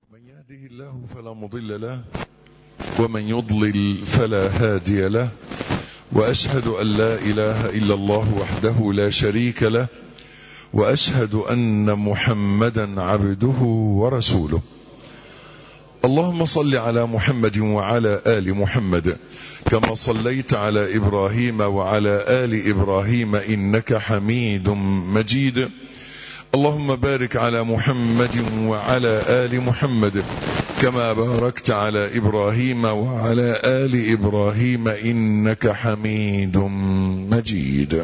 من يهده الله فلا مضل له ومن يضلل فلا هادي له واشهد ان لا اله الا الله وحده لا شريك له واشهد ان محمدا عبده ورسوله اللهم صل على محمد وعلى ال محمد كما صليت على ابراهيم وعلى ال ابراهيم انك حميد مجيد اللهم بارك على محمد وعلى ال محمد كما باركت على ابراهيم وعلى ال ابراهيم انك حميد مجيد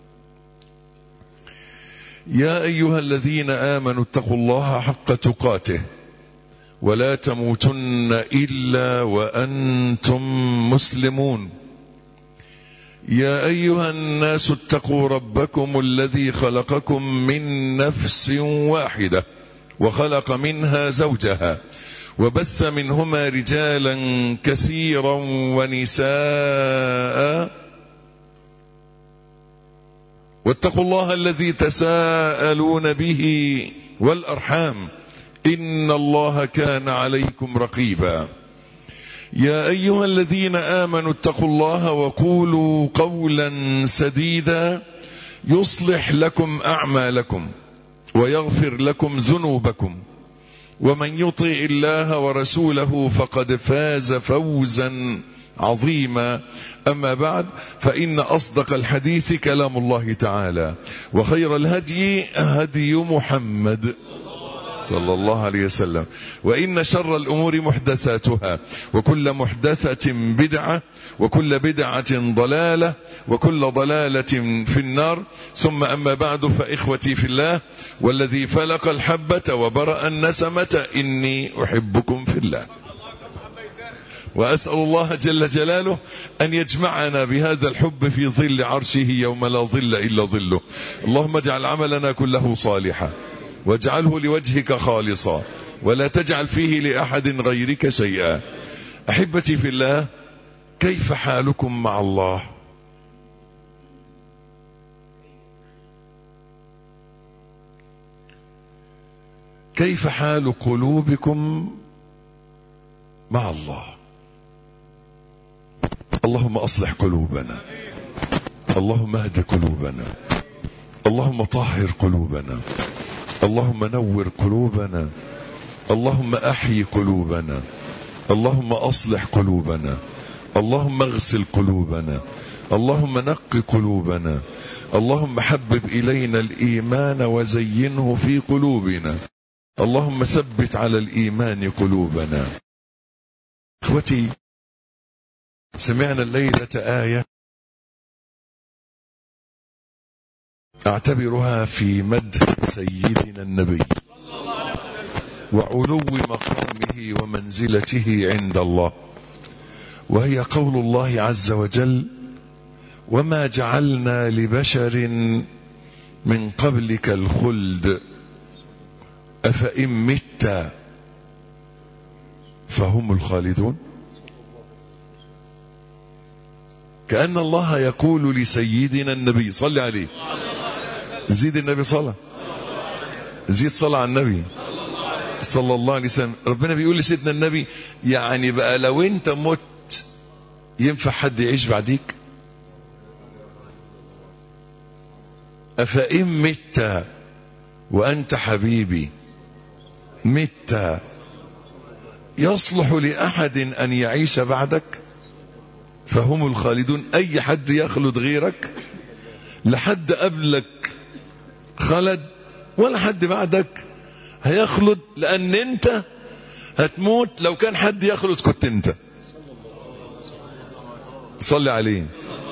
يا ايها الذين امنوا اتقوا الله حق تقاته ولا تموتن الا وانتم مسلمون يا ايها الناس اتقوا ربكم الذي خلقكم من نفس واحده وخلق منها زوجها وبث منهما رجالا كثيرا ونساء واتقوا الله الذي تساءلون به والارحام ان الله كان عليكم رقيبا يا ايها الذين امنوا اتقوا الله وقولوا قولا سديدا يصلح لكم اعمالكم ويغفر لكم ذنوبكم ومن يطع الله ورسوله فقد فاز فوزا عظيما اما بعد فان اصدق الحديث كلام الله تعالى وخير الهدي هدي محمد صلى الله عليه وسلم وإن شر الأمور محدثاتها وكل محدثة بدعة وكل بدعة ضلالة وكل ضلالة في النار ثم أما بعد فإخوتي في الله والذي فلق الحبة وبرأ النسمة إني أحبكم في الله وأسأل الله جل جلاله أن يجمعنا بهذا الحب في ظل عرشه يوم لا ظل إلا ظله اللهم اجعل عملنا كله صالحا واجعله لوجهك خالصا ولا تجعل فيه لأحد غيرك شيئا أحبتي في الله كيف حالكم مع الله كيف حال قلوبكم مع الله اللهم أصلح قلوبنا اللهم اهد قلوبنا اللهم طهر قلوبنا اللهم نور قلوبنا اللهم احيي قلوبنا اللهم اصلح قلوبنا اللهم اغسل قلوبنا اللهم نق قلوبنا اللهم حبب الينا الايمان وزينه في قلوبنا اللهم ثبت على الايمان قلوبنا اخوتي سمعنا الليله ايه اعتبرها في مدح سيدنا النبي وعلو مقامه ومنزلته عند الله وهي قول الله عز وجل وما جعلنا لبشر من قبلك الخلد افان مت فهم الخالدون كان الله يقول لسيدنا النبي صل عليه زيد النبي صلاه زيد صلاه على النبي صلى الله عليه وسلم ربنا بيقول لسيدنا النبي يعني بقى لو انت مت ينفع حد يعيش بعديك أفإن مت وأنت حبيبي مت يصلح لأحد أن يعيش بعدك فهم الخالدون أي حد يخلد غيرك لحد قبلك خلد ولا حد بعدك هيخلد لان انت هتموت لو كان حد يخلد كنت انت صلي عليه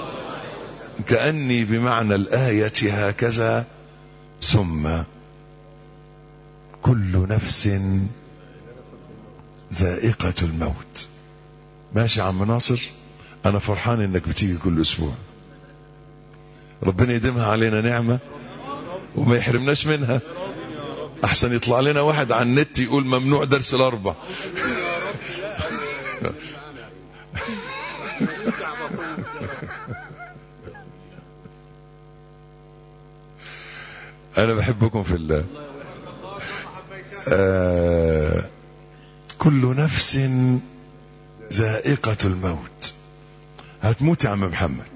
كأني بمعنى الآية هكذا ثم كل نفس ذائقة الموت ماشي يا عم ناصر أنا فرحان إنك بتيجي كل أسبوع ربنا يديمها علينا نعمة وما يحرمناش منها احسن يطلع لنا واحد على النت يقول ممنوع درس الاربع انا بحبكم في الله آه كل نفس ذائقة الموت هتموت يا عم محمد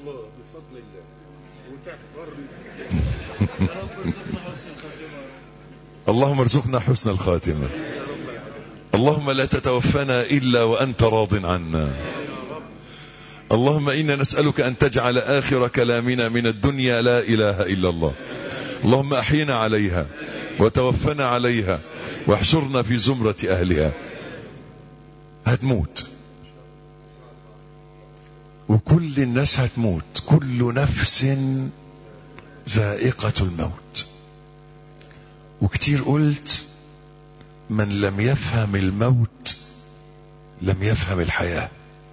اللهم ارزقنا حسن الخاتمة اللهم لا تتوفنا إلا وأنت راض عنا اللهم إنا نسألك أن تجعل آخر كلامنا من الدنيا لا إله إلا الله اللهم أحينا عليها وتوفنا عليها واحشرنا في زمرة أهلها هتموت وكل الناس هتموت كل نفس ذائقة الموت وكتير قلت من لم يفهم الموت لم يفهم الحياة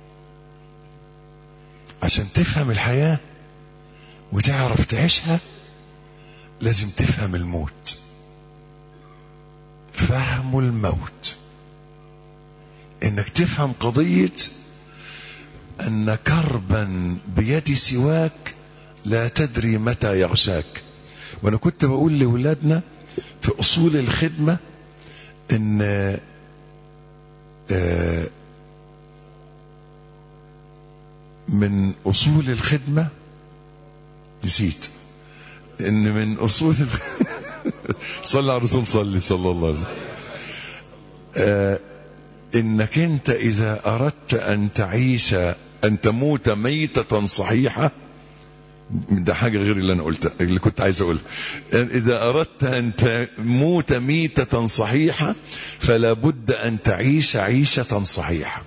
عشان تفهم الحياة وتعرف تعيشها لازم تفهم الموت فهم الموت انك تفهم قضية ان كربا بيد سواك لا تدري متى يغشاك وانا كنت بقول لاولادنا في اصول الخدمة ان آه من اصول الخدمة نسيت ان من اصول صلى على الرسول صلي صلى الله عليه وسلم آه انك انت اذا اردت ان تعيش ان تموت ميتة صحيحة ده حاجة غير اللي انا قلتها اللي كنت عايز اقولها اذا اردت ان تموت ميتة صحيحة فلا بد ان تعيش عيشة صحيحة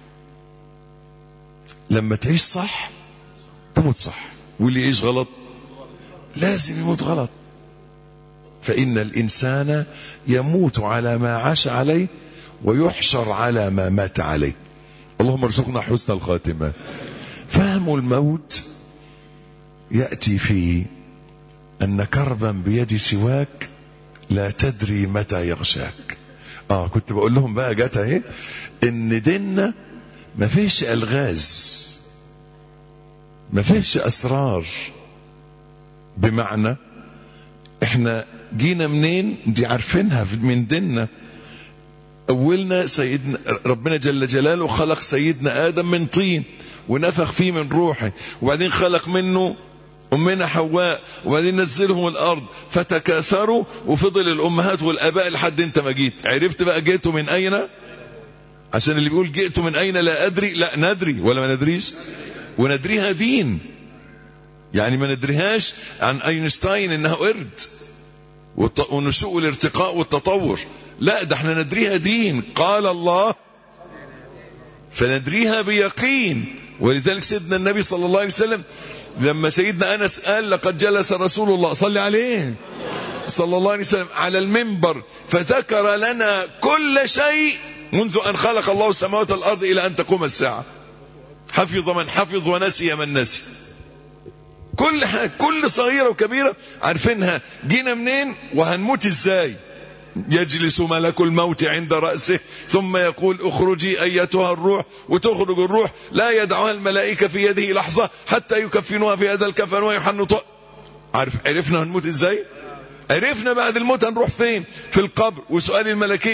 لما تعيش صح تموت صح واللي يعيش غلط لازم يموت غلط فإن الإنسان يموت على ما عاش عليه ويحشر على ما مات عليه اللهم ارزقنا حسن الخاتمة فهم الموت يأتي في أن كربا بيد سواك لا تدري متى يغشاك اه كنت بقول لهم بقى جت اهي ان ديننا ما فيش الغاز ما فيش اسرار بمعنى احنا جينا منين دي عارفينها من ديننا اولنا سيدنا ربنا جل جلاله خلق سيدنا ادم من طين ونفخ فيه من روحه وبعدين خلق منه امنا حواء وبعدين نزلهم الارض فتكاثروا وفضل الامهات والاباء لحد انت ما جيت عرفت بقى جيتوا من اين عشان اللي بيقول جئت من اين لا ادري لا ندري ولا ما ندريش وندريها دين يعني ما ندريهاش عن اينشتاين انها قرد ونشوء الارتقاء والتطور لا ده احنا ندريها دين قال الله فندريها بيقين ولذلك سيدنا النبي صلى الله عليه وسلم لما سيدنا انس قال لقد جلس رسول الله صلى عليه صلى الله عليه وسلم على المنبر فذكر لنا كل شيء منذ ان خلق الله السماوات والارض الى ان تقوم الساعه حفظ من حفظ ونسي من نسي كل حاجة كل صغيرة وكبيرة عارفينها جينا منين وهنموت ازاي يجلس ملك الموت عند رأسه ثم يقول اخرجي أيتها الروح وتخرج الروح لا يدعها الملائكة في يده لحظة حتى يكفنوها في هذا الكفن ويحنطها عارف عرفنا هنموت ازاي عرفنا بعد الموت هنروح فين في القبر وسؤال الملكين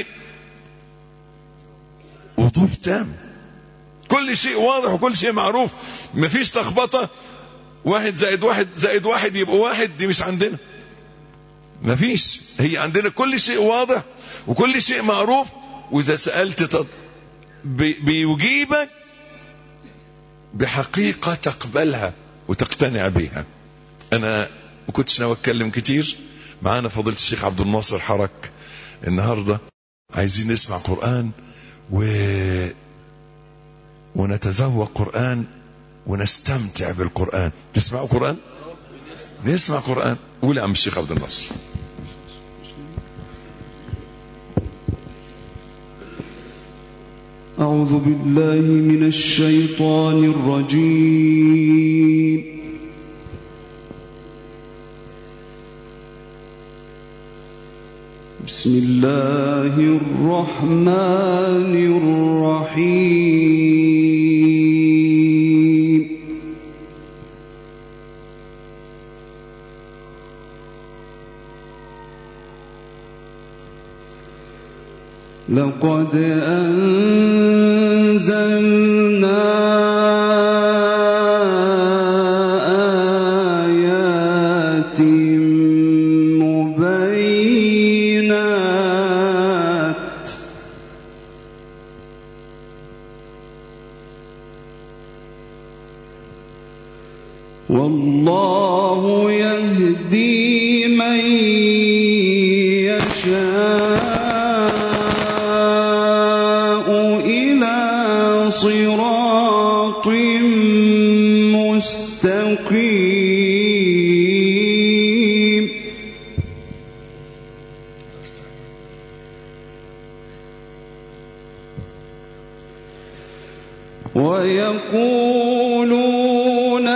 وضوح تام كل شيء واضح وكل شيء معروف مفيش لخبطه واحد زائد واحد زائد واحد يبقى واحد دي مش عندنا مفيش هي عندنا كل شيء واضح وكل شيء معروف واذا سألت تط... بي... بيجيبك بحقيقة تقبلها وتقتنع بها انا ما كنتش ناوي اتكلم كتير معانا فضيلة الشيخ عبد الناصر حرك النهاردة عايزين نسمع قرآن و ونتذوق قرآن ونستمتع بالقرآن تسمعوا قرآن نسمع قرآن قول يا عم الشيخ عبد الناصر أعوذ بالله من الشيطان الرجيم بسم الله الرحمن الرحيم لقد أنزلنا آيات مبينات والله يهدي من يشاء إلى صراط مستقيم ويقولون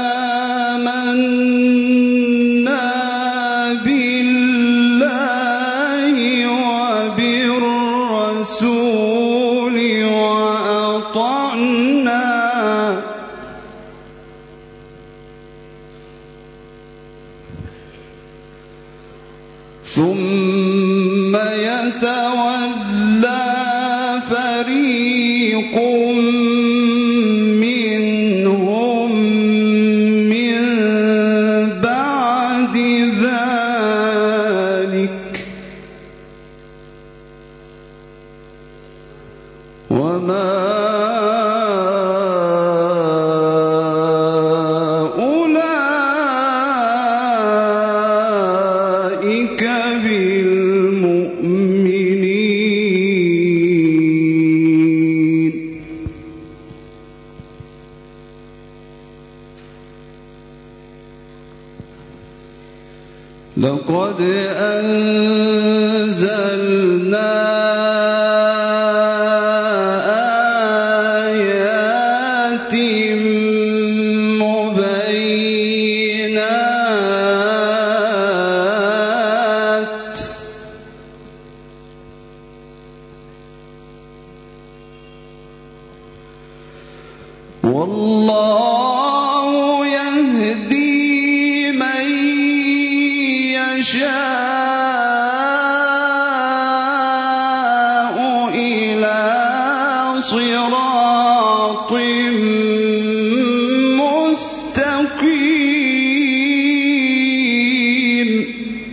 آمنا بالله وبالرسول وأطعنا ثم يتولى فريق منهم من بعد ذلك وما أولئك بالمؤمنين لقد أنزلنا آيات مبينات والله يهدي من يشاء إلى صراط مستقيم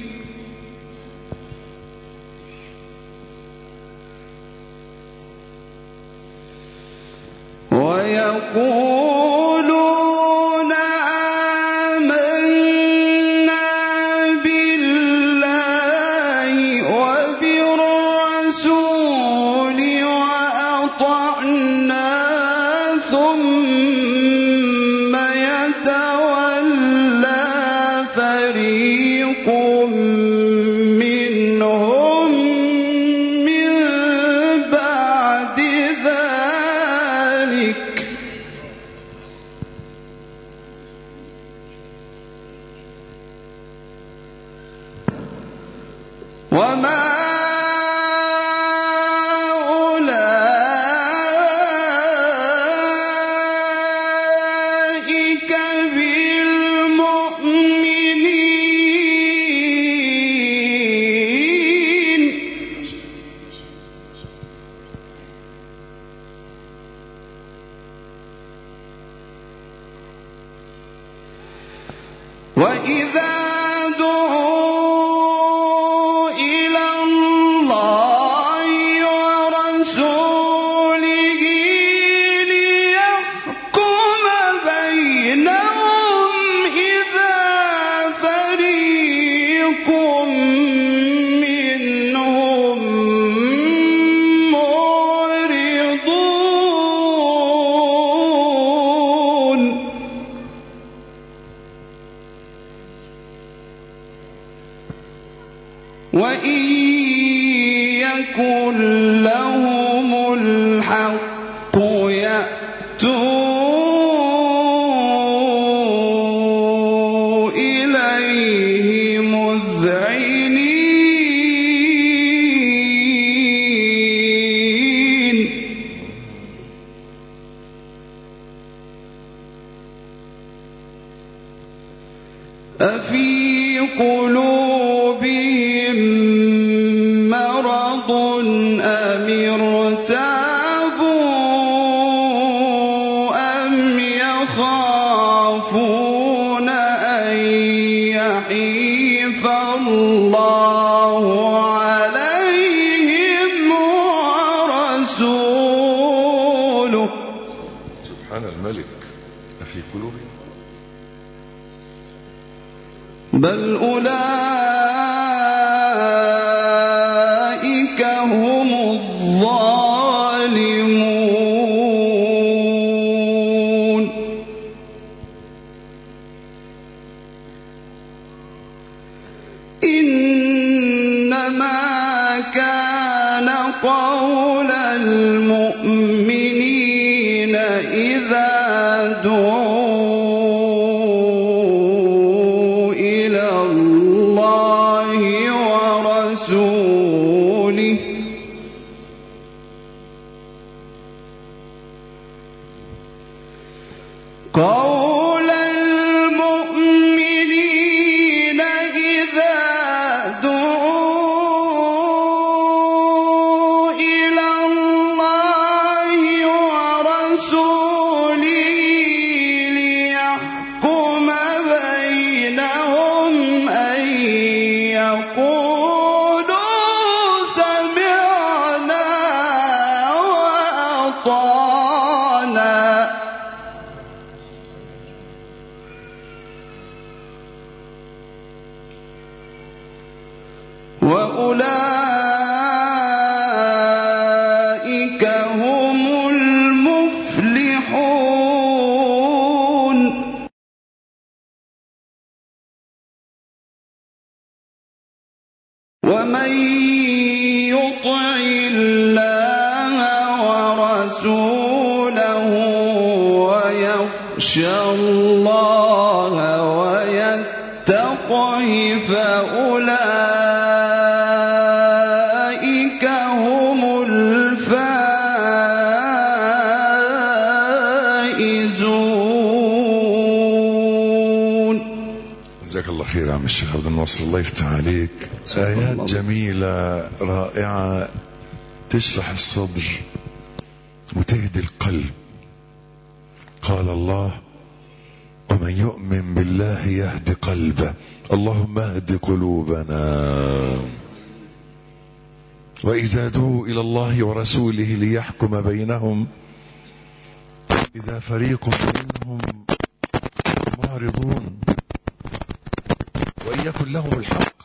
ويقولون آمنا بالله وبالرسول وأطعنا ثم يتولى فريق منهم من بعد ذلك وما أولئك بالمؤمنين وإذا دعوا إلى الله ورسوله ليحكم بينهم إذا فريق منهم معرضون وإن يكن لهم الحق يأتوا إليه مذعنين أفي قلوبهم مرض أم تابوا أم يخافون أن يحيف الله عليهم ورسوله سبحان الملك أفي قلوبهم بل أولئك هم الظالمون إنما كان قول المؤمنين إذا دعوا إلى الله ورسوله قول المؤمنين إذا دعوا إلى الله ورسوله ليحكم بينهم أن يقولوا سمعنا وأطعنا وأولئك هم المفلحون ومن يطع الله ورسوله ويخشى الله ويتقه فأولئك هم الفائزون جزاك الله خير يا عم الشيخ عبد الناصر الله يفتح عليك آيات جميلة رائعة تشرح الصدر وتهدي القلب قال الله ومن يؤمن بالله يهد قلبه اللهم اهد قلوبنا وإذا دعوا إلى الله ورسوله ليحكم بينهم إذا فريق منهم معرضون وإن يكن لهم الحق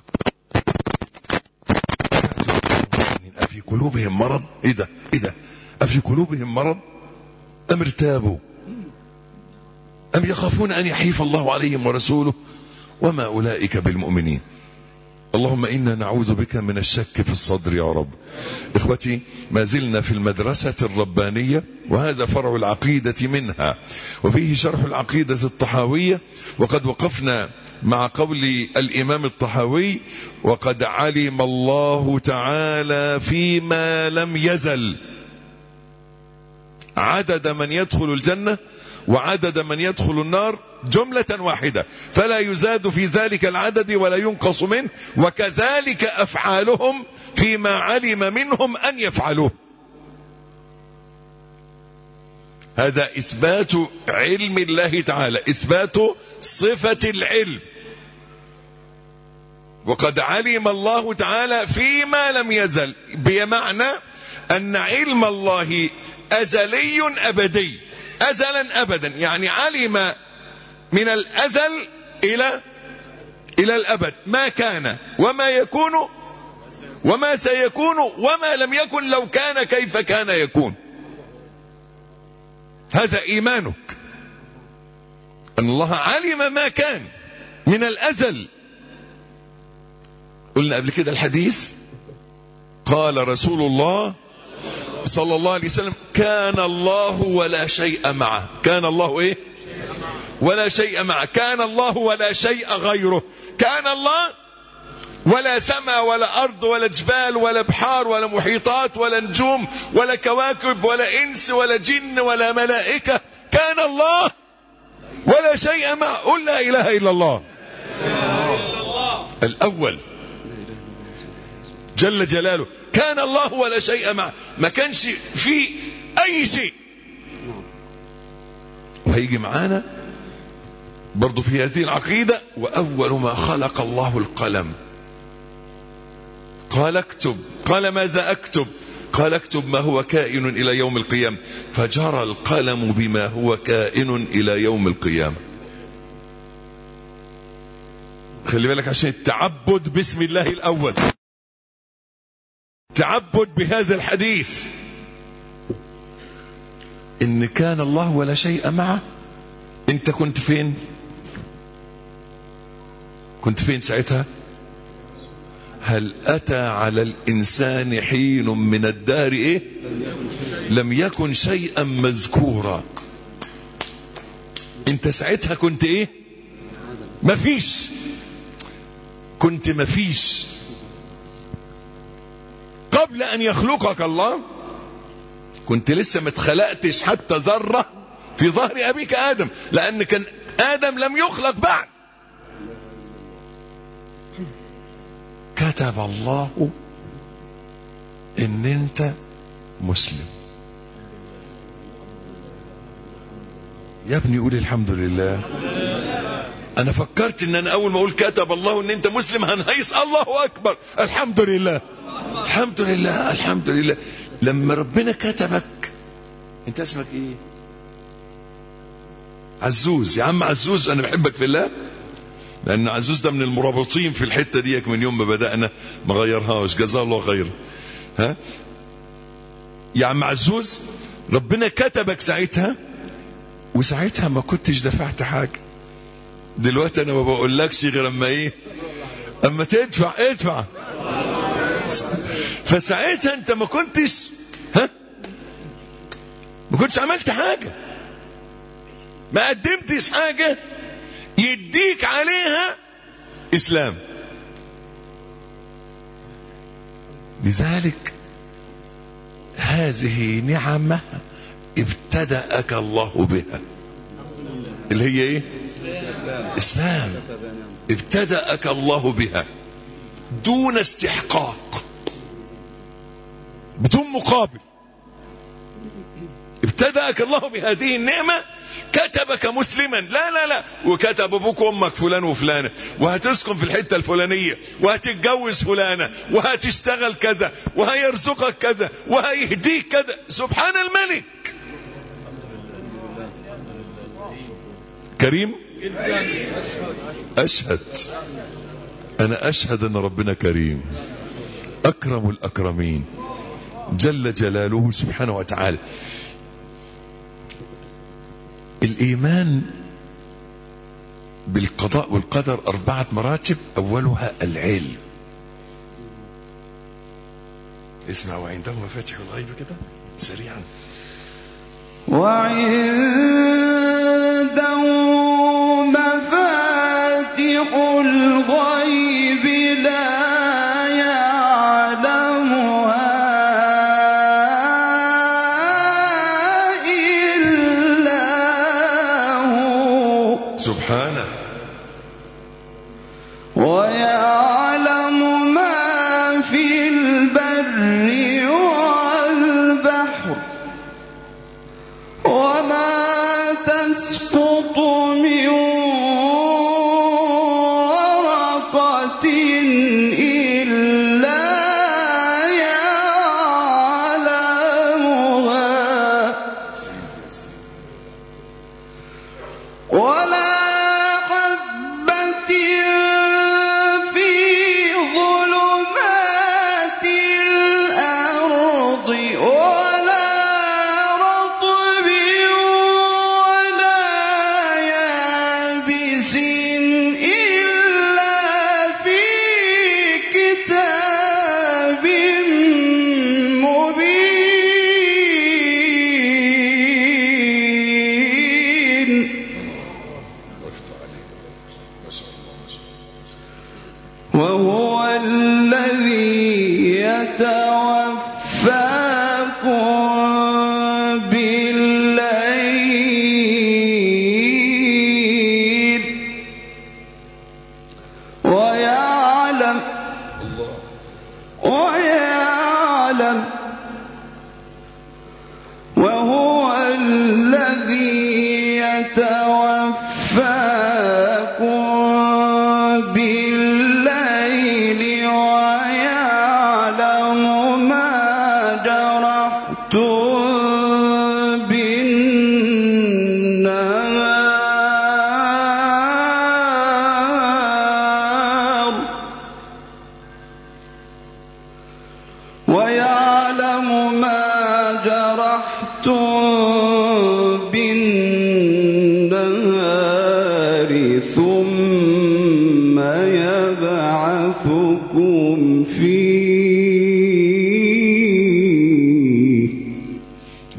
أفي قلوبهم مرض إيه ده إيه ده أفي قلوبهم مرض أم ارتابوا أم يخافون أن يحيف الله عليهم ورسوله وما أولئك بالمؤمنين اللهم إنا نعوذ بك من الشك في الصدر يا رب إخوتي ما زلنا في المدرسة الربانية وهذا فرع العقيدة منها وفيه شرح العقيدة الطحاوية وقد وقفنا مع قول الإمام الطحاوي وقد علم الله تعالى فيما لم يزل عدد من يدخل الجنة وعدد من يدخل النار جملة واحدة فلا يزاد في ذلك العدد ولا ينقص منه وكذلك أفعالهم فيما علم منهم أن يفعلوه هذا إثبات علم الله تعالى إثبات صفة العلم وقد علم الله تعالى فيما لم يزل بمعنى أن علم الله أزلي أبدي أزلا أبدا يعني علم من الأزل إلى إلى الأبد ما كان وما يكون وما سيكون وما لم يكن لو كان كيف كان يكون هذا إيمانك أن الله علم ما كان من الأزل قلنا قبل كده الحديث قال رسول الله صلى الله عليه وسلم كان الله ولا شيء معه كان الله ايه ولا شيء معه كان الله ولا شيء غيره كان الله ولا سماء ولا أرض ولا جبال ولا بحار ولا محيطات ولا نجوم ولا كواكب ولا إنس ولا جن ولا ملائكة كان الله ولا شيء معه قل لا إله إلا الله الأول جل جلاله كان الله ولا شيء معه ما كانش في اي شيء وهيجي معانا برضو في هذه العقيدة وأول ما خلق الله القلم قال اكتب قال ماذا أكتب قال اكتب ما هو كائن إلى يوم القيامة فجرى القلم بما هو كائن إلى يوم القيامة خلي بالك عشان التعبد باسم الله الأول تعبد بهذا الحديث إن كان الله ولا شيء معه أنت كنت فين كنت فين ساعتها هل أتى على الإنسان حين من الدهر إيه لم يكن شيئا مذكورا أنت ساعتها كنت إيه مفيش كنت مفيش قبل أن يخلقك الله كنت لسه ما اتخلقتش حتى ذرة في ظهر أبيك آدم لأن كان آدم لم يخلق بعد كتب الله ان انت مسلم يا ابني قول الحمد لله انا فكرت ان انا اول ما اقول كتب الله ان انت مسلم هنهيص الله اكبر الحمد لله الحمد لله الحمد لله لما ربنا كتبك انت اسمك ايه عزوز يا عم عزوز انا بحبك في الله لان عزوز ده من المرابطين في الحته ديك من يوم ما بدانا ما غيرهاش جزاه الله خير ها يا عم عزوز ربنا كتبك ساعتها وساعتها ما كنتش دفعت حاجه دلوقتي انا ما بقولكش غير اما ايه اما تدفع ادفع فساعتها انت ما كنتش ها ما كنتش عملت حاجه ما قدمتش حاجه يديك عليها اسلام لذلك هذه نعمه ابتدأك الله بها اللي هي ايه اسلام ابتدأك الله بها دون استحقاق بدون مقابل ابتدأك الله بهذه النعمة كتبك مسلما لا لا لا وكتب ابوك وامك فلان وفلانه وهتسكن في الحته الفلانيه وهتتجوز فلانه وهتشتغل كذا وهيرزقك كذا وهيهديك كذا سبحان الملك كريم اشهد انا اشهد ان ربنا كريم اكرم الاكرمين جل جلاله سبحانه وتعالى الايمان بالقضاء والقدر اربعه مراتب اولها العلم اسمع وعنده مفاتيح الغيب كده سريعا وعنده مفاتح الغيب لا يعلمها إلا هو سبحانه ويعلم ما في البر والبحر وما تسقط من ورقة إلا يعلمها ولا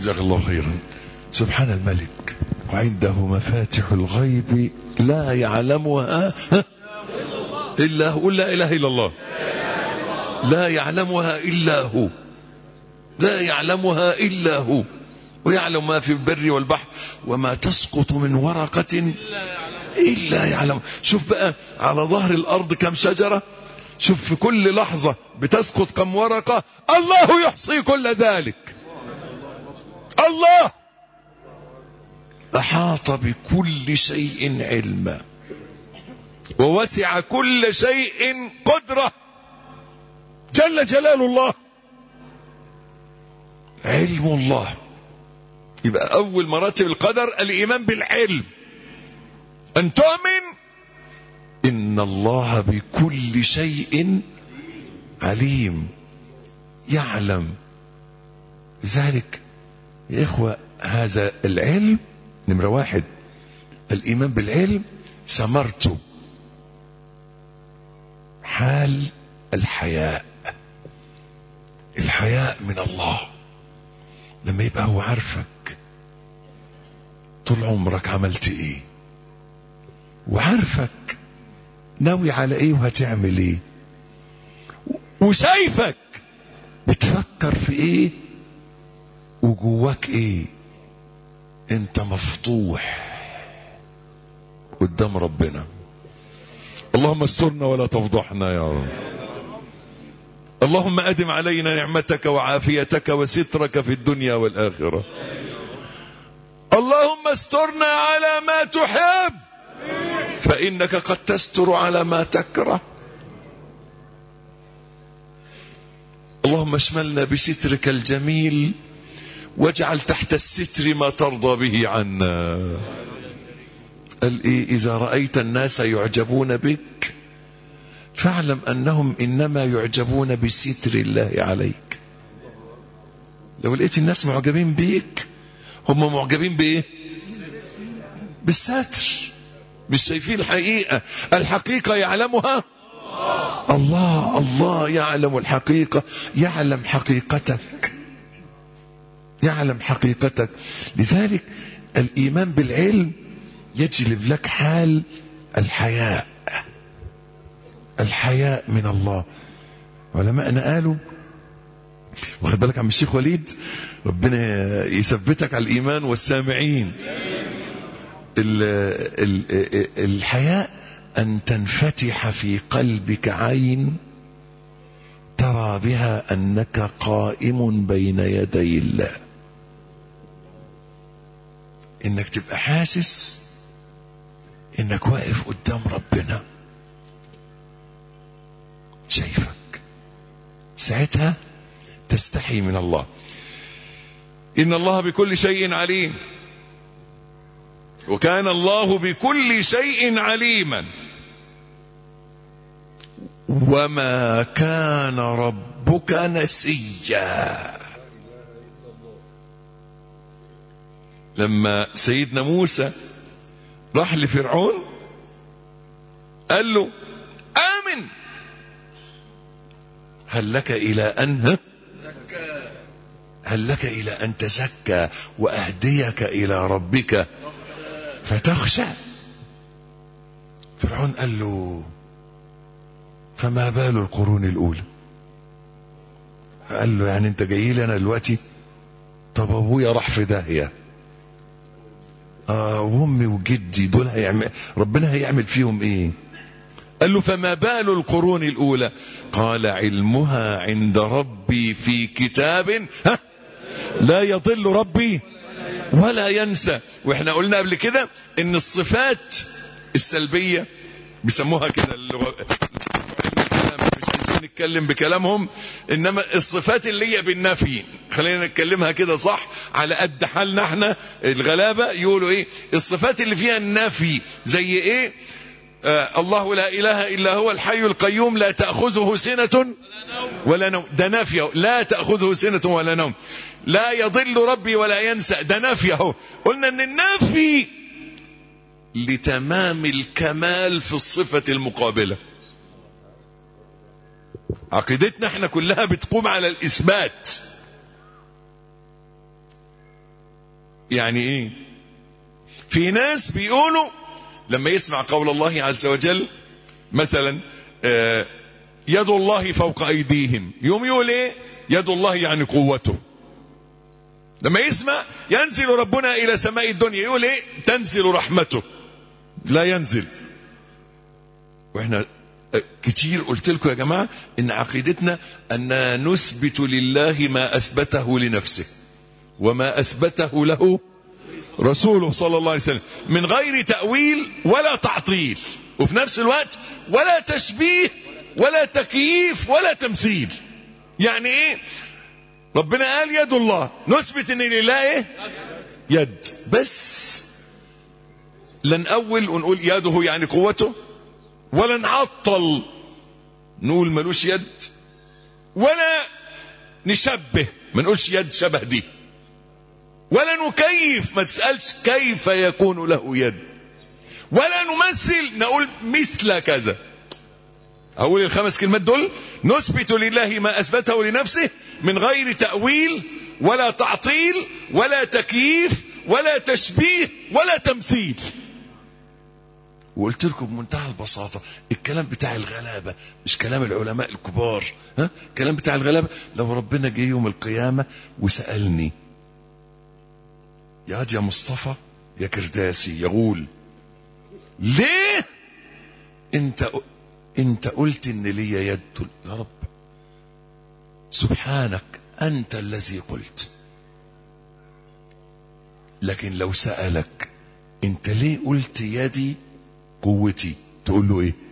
جزاك الله خيرا سبحان الملك وعنده مفاتح الغيب لا يعلمها إلا هو قل لا إله إلا الله لا يعلمها إلا هو لا يعلمها إلا هو ويعلم ما في البر والبحر وما تسقط من ورقة إلا يعلم شوف بقى على ظهر الأرض كم شجرة شوف في كل لحظة بتسقط كم ورقة الله يحصي كل ذلك الله أحاط بكل شيء علما ووسع كل شيء قدرة جل جلال الله علم الله يبقى أول مراتب القدر الإيمان بالعلم أن تؤمن إن الله بكل شيء عليم يعلم لذلك يا إخوة هذا العلم نمرة واحد الإيمان بالعلم ثمرته حال الحياء الحياء من الله لما يبقى هو عارفك طول عمرك عملت ايه وعارفك ناوي على ايه وهتعمل ايه وشايفك بتفكر في ايه وجواك ايه انت مفتوح قدام ربنا اللهم استرنا ولا تفضحنا يا رب اللهم ادم علينا نعمتك وعافيتك وسترك في الدنيا والاخره اللهم استرنا على ما تحب فانك قد تستر على ما تكره اللهم اشملنا بسترك الجميل واجعل تحت الستر ما ترضى به عنا قال ايه اذا رايت الناس يعجبون بك فاعلم انهم انما يعجبون بستر الله عليك لو لقيت الناس معجبين بيك هم معجبين بايه بالستر مش شايفين الحقيقه الحقيقه يعلمها الله الله يعلم الحقيقه يعلم حقيقتك يعلم حقيقتك لذلك الايمان بالعلم يجلب لك حال الحياء الحياء من الله علماءنا قالوا واخد بالك عم الشيخ وليد ربنا يثبتك على الايمان والسامعين ال ال الحياء ان تنفتح في قلبك عين ترى بها انك قائم بين يدي الله انك تبقى حاسس انك واقف قدام ربنا شايفك ساعتها تستحي من الله ان الله بكل شيء عليم وكان الله بكل شيء عليما وما كان ربك نسيا لما سيدنا موسى راح لفرعون قال له آمن هل لك إلى أن هل لك إلى أن تزكى وأهديك إلى ربك فتخشى فرعون قال له فما بال القرون الأولى قال له يعني أنت جاي لي أنا دلوقتي طب أبويا راح في داهية آه وامي وجدي دول هيعمل ربنا هيعمل فيهم ايه قال له فما بال القرون الاولى قال علمها عند ربي في كتاب ها لا يضل ربي ولا ينسى واحنا قلنا قبل كده ان الصفات السلبيه بيسموها كده اللغه مش عايزين نتكلم بكلامهم انما الصفات اللي هي بالنفي خلينا نتكلمها كده صح على قد حالنا احنا الغلابه يقولوا ايه الصفات اللي فيها النفي زي ايه آه الله لا اله الا هو الحي القيوم لا تاخذه سنه ولا نوم ده نافيه لا تاخذه سنه ولا نوم لا يضل ربي ولا ينسى ده نافي اهو قلنا ان النفي لتمام الكمال في الصفه المقابله عقيدتنا احنا كلها بتقوم على الاثبات يعني ايه في ناس بيقولوا لما يسمع قول الله عز وجل مثلا آه، يد الله فوق ايديهم يوم يقول ايه يد الله يعني قوته لما يسمع ينزل ربنا الى سماء الدنيا يقول ايه تنزل رحمته لا ينزل واحنا كتير قلت لكم يا جماعه ان عقيدتنا ان نثبت لله ما اثبته لنفسه وما اثبته له رسوله صلى الله عليه وسلم من غير تاويل ولا تعطيل وفي نفس الوقت ولا تشبيه ولا تكييف ولا تمثيل يعني ايه ربنا قال يد الله نثبت ان لله ايه يد بس لا نأول ونقول يده يعني قوته ولا نعطل نقول ملوش يد ولا نشبه ما نقولش يد شبه دي ولا نكيف ما تسألش كيف يكون له يد ولا نمثل نقول مثل كذا أقول الخمس كلمات دول نثبت لله ما أثبته لنفسه من غير تأويل ولا تعطيل ولا تكييف ولا تشبيه ولا تمثيل وقلت لكم بمنتهى البساطة الكلام بتاع الغلابة مش كلام العلماء الكبار ها الكلام بتاع الغلابة لو ربنا جه يوم القيامة وسألني يا واد يا مصطفى يا كرداسي يا غول ليه انت انت قلت ان لي يد يا رب سبحانك انت الذي قلت لكن لو سألك انت ليه قلت يدي قوتي تقول له ايه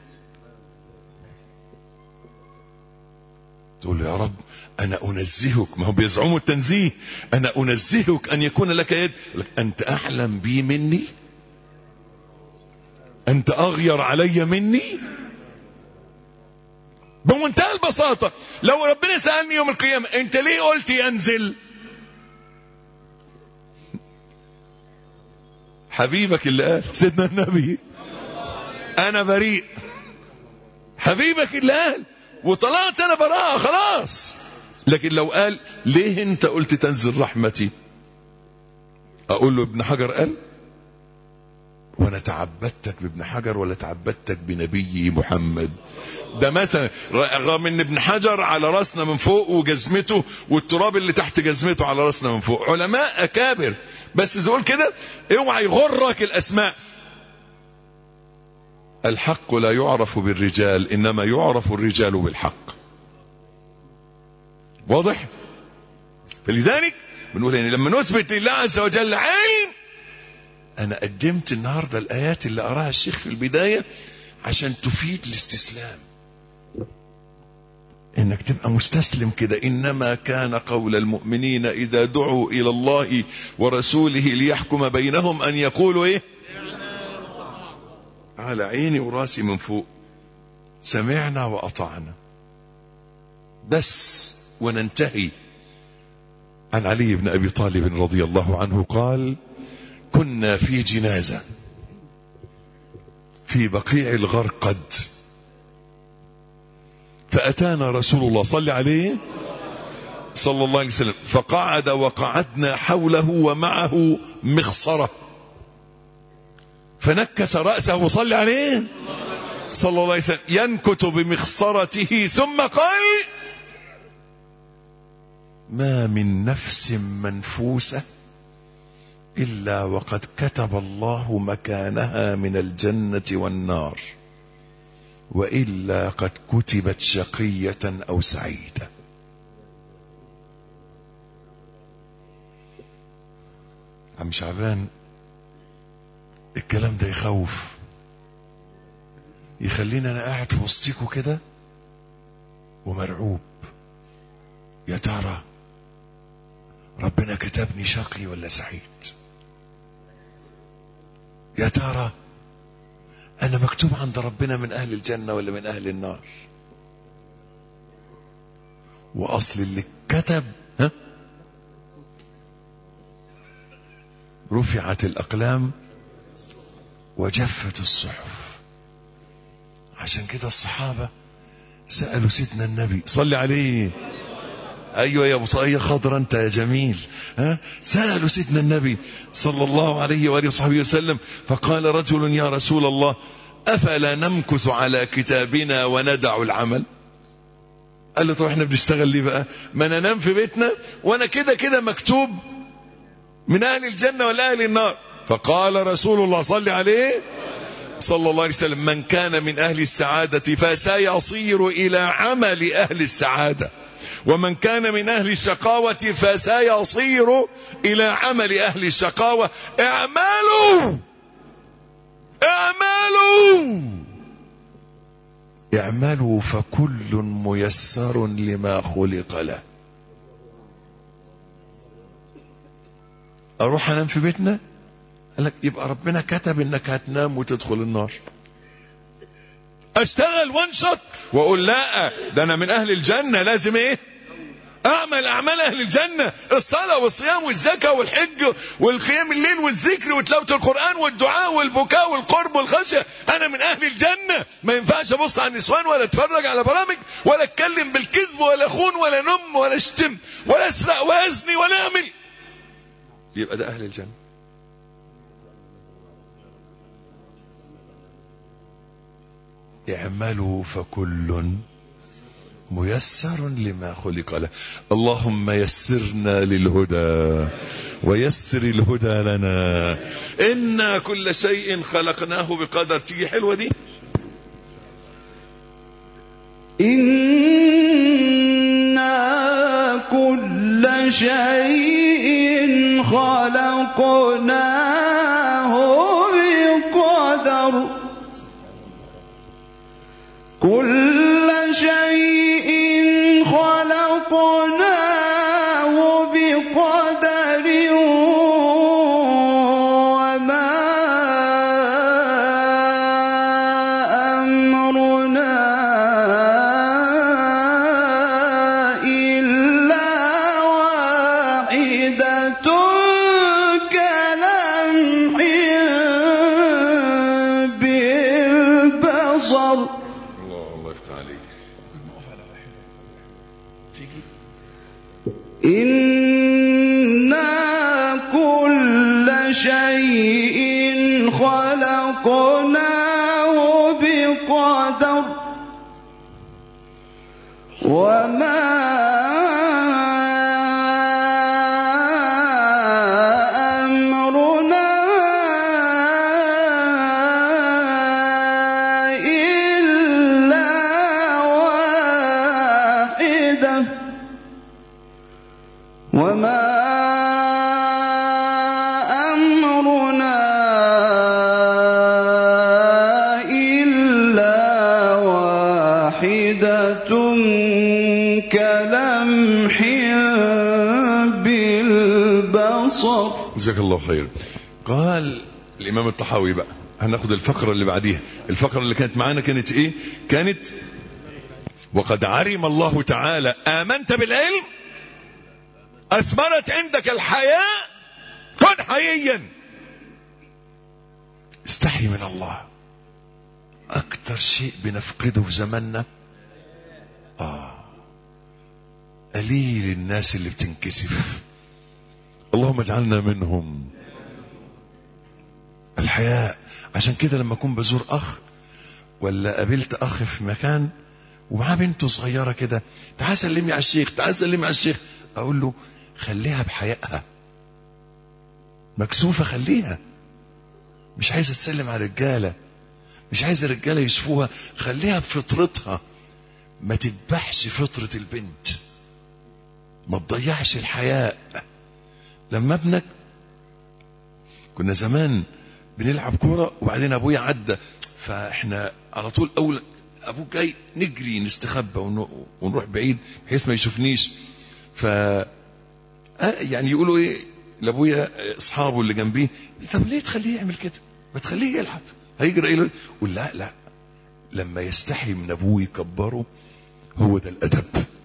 تقول له يا رب انا انزهك ما هو بيزعموا التنزيه انا انزهك ان يكون لك يد لك انت اعلم بي مني انت اغير علي مني بمنتهى البساطة لو ربنا سألني يوم القيامة انت ليه قلت ينزل حبيبك اللي قال سيدنا النبي انا بريء حبيبك اللي قال وطلعت انا براءة خلاص لكن لو قال ليه انت قلت تنزل رحمتي اقول له ابن حجر قال وانا تعبدتك بابن حجر ولا تعبدتك بنبي محمد ده مثلا رغم ان ابن حجر على راسنا من فوق وجزمته والتراب اللي تحت جزمته على راسنا من فوق علماء اكابر بس زول كده اوعى يغرك الاسماء الحق لا يعرف بالرجال انما يعرف الرجال بالحق واضح فلذلك بنقول يعني لما نثبت لله عز وجل علم انا قدمت النهارده الايات اللي قراها الشيخ في البدايه عشان تفيد الاستسلام انك تبقى مستسلم كده انما كان قول المؤمنين اذا دعوا الى الله ورسوله ليحكم بينهم ان يقولوا ايه على عيني وراسي من فوق سمعنا واطعنا بس وننتهي عن علي بن ابي طالب رضي الله عنه قال كنا في جنازه في بقيع الغرقد فأتانا رسول الله صلى عليه صلى الله عليه وسلم فقعد وقعدنا حوله ومعه مخصرة فنكس رأسه صلى عليه صلى الله عليه وسلم ينكت بمخصرته ثم قال ما من نفس منفوسه الا وقد كتب الله مكانها من الجنه والنار والا قد كتبت شقيه او سعيده عم شعبان الكلام ده يخوف يخليني انا قاعد في وسطيكوا كده ومرعوب يا ترى ربنا كتبني شقي ولا سعيد يا ترى انا مكتوب عند ربنا من اهل الجنه ولا من اهل النار واصل اللي كتب ها رفعت الاقلام وجفت الصحف عشان كده الصحابه سالوا سيدنا النبي صلي عليه ايوه يا ابو طاقيه خضرا انت يا جميل ها سالوا سيدنا النبي صلى الله عليه واله وصحبه وسلم فقال رجل يا رسول الله افلا نمكث على كتابنا وندع العمل قال له طب احنا بنشتغل ليه بقى ما انا انام في بيتنا وانا كده كده مكتوب من اهل الجنه ولا اهل النار فقال رسول الله صلى عليه صلى الله عليه وسلم من كان من اهل السعاده فسيصير الى عمل اهل السعاده ومن كان من اهل الشقاوه فسيصير الى عمل اهل الشقاوه اعملوا اعملوا اعملوا فكل ميسر لما خلق له اروح انام في بيتنا قال لك يبقى ربنا كتب انك هتنام وتدخل النار اشتغل وانشط واقول لا ده انا من اهل الجنه لازم ايه اعمل اعمال اهل الجنه الصلاه والصيام والزكاه والحج والقيام الليل والذكر وتلاوه القران والدعاء والبكاء والقرب والخشيه انا من اهل الجنه ما ينفعش ابص على النسوان ولا اتفرج على برامج ولا اتكلم بالكذب ولا اخون ولا نم ولا اشتم ولا اسرق ولا ازني ولا اعمل يبقى ده اهل الجنه اعملوا فكل ميسر لما خلق له اللهم يسرنا للهدى ويسر الهدى لنا إنا كل شيء خلقناه بقدر تيجي حلوة دي إنا كل شيء خلقناه بقدر كل شيء خلقناه بقدر وما أمرنا إلا واحدة كلمح بالبصر الله الله يفتح عليك إنا كل شيء خلقناه بقدر وما أمرنا إلا واحدة وما أمرنا إلا واحدة كلمح بالبصر جزاك الله خير قال الامام الطحاوي بقى هناخد الفقره اللي بعديها الفقره اللي كانت معانا كانت ايه كانت وقد علم الله تعالى امنت بالعلم اثمرت عندك الحياء كن حييا استحي من الله اكتر شيء بنفقده في زماننا اه قليل الناس اللي بتنكسف اللهم اجعلنا منهم الحياء عشان كده لما اكون بزور اخ ولا قابلت اخ في مكان ومعاه بنته صغيره كده تعال سلمي على الشيخ تعال سلمي على الشيخ اقول له خليها بحيائها مكسوفه خليها مش عايزه تسلم على الرجاله مش عايزه الرجاله يشوفوها خليها بفطرتها ما تذبحش فطره البنت ما تضيعش الحياء لما ابنك كنا زمان بنلعب كوره وبعدين ابويا عدى فاحنا على طول اول ابوك جاي نجري نستخبى ون- ونروح بعيد بحيث ما يشوفنيش ف آه يعني يقولوا ايه لابويا اصحابه اللي جنبيه طب ليه تخليه يعمل كده؟ ما تخليه يلعب هيجري يقول يقول لا لا لما يستحي من ابوه يكبره هو ده الادب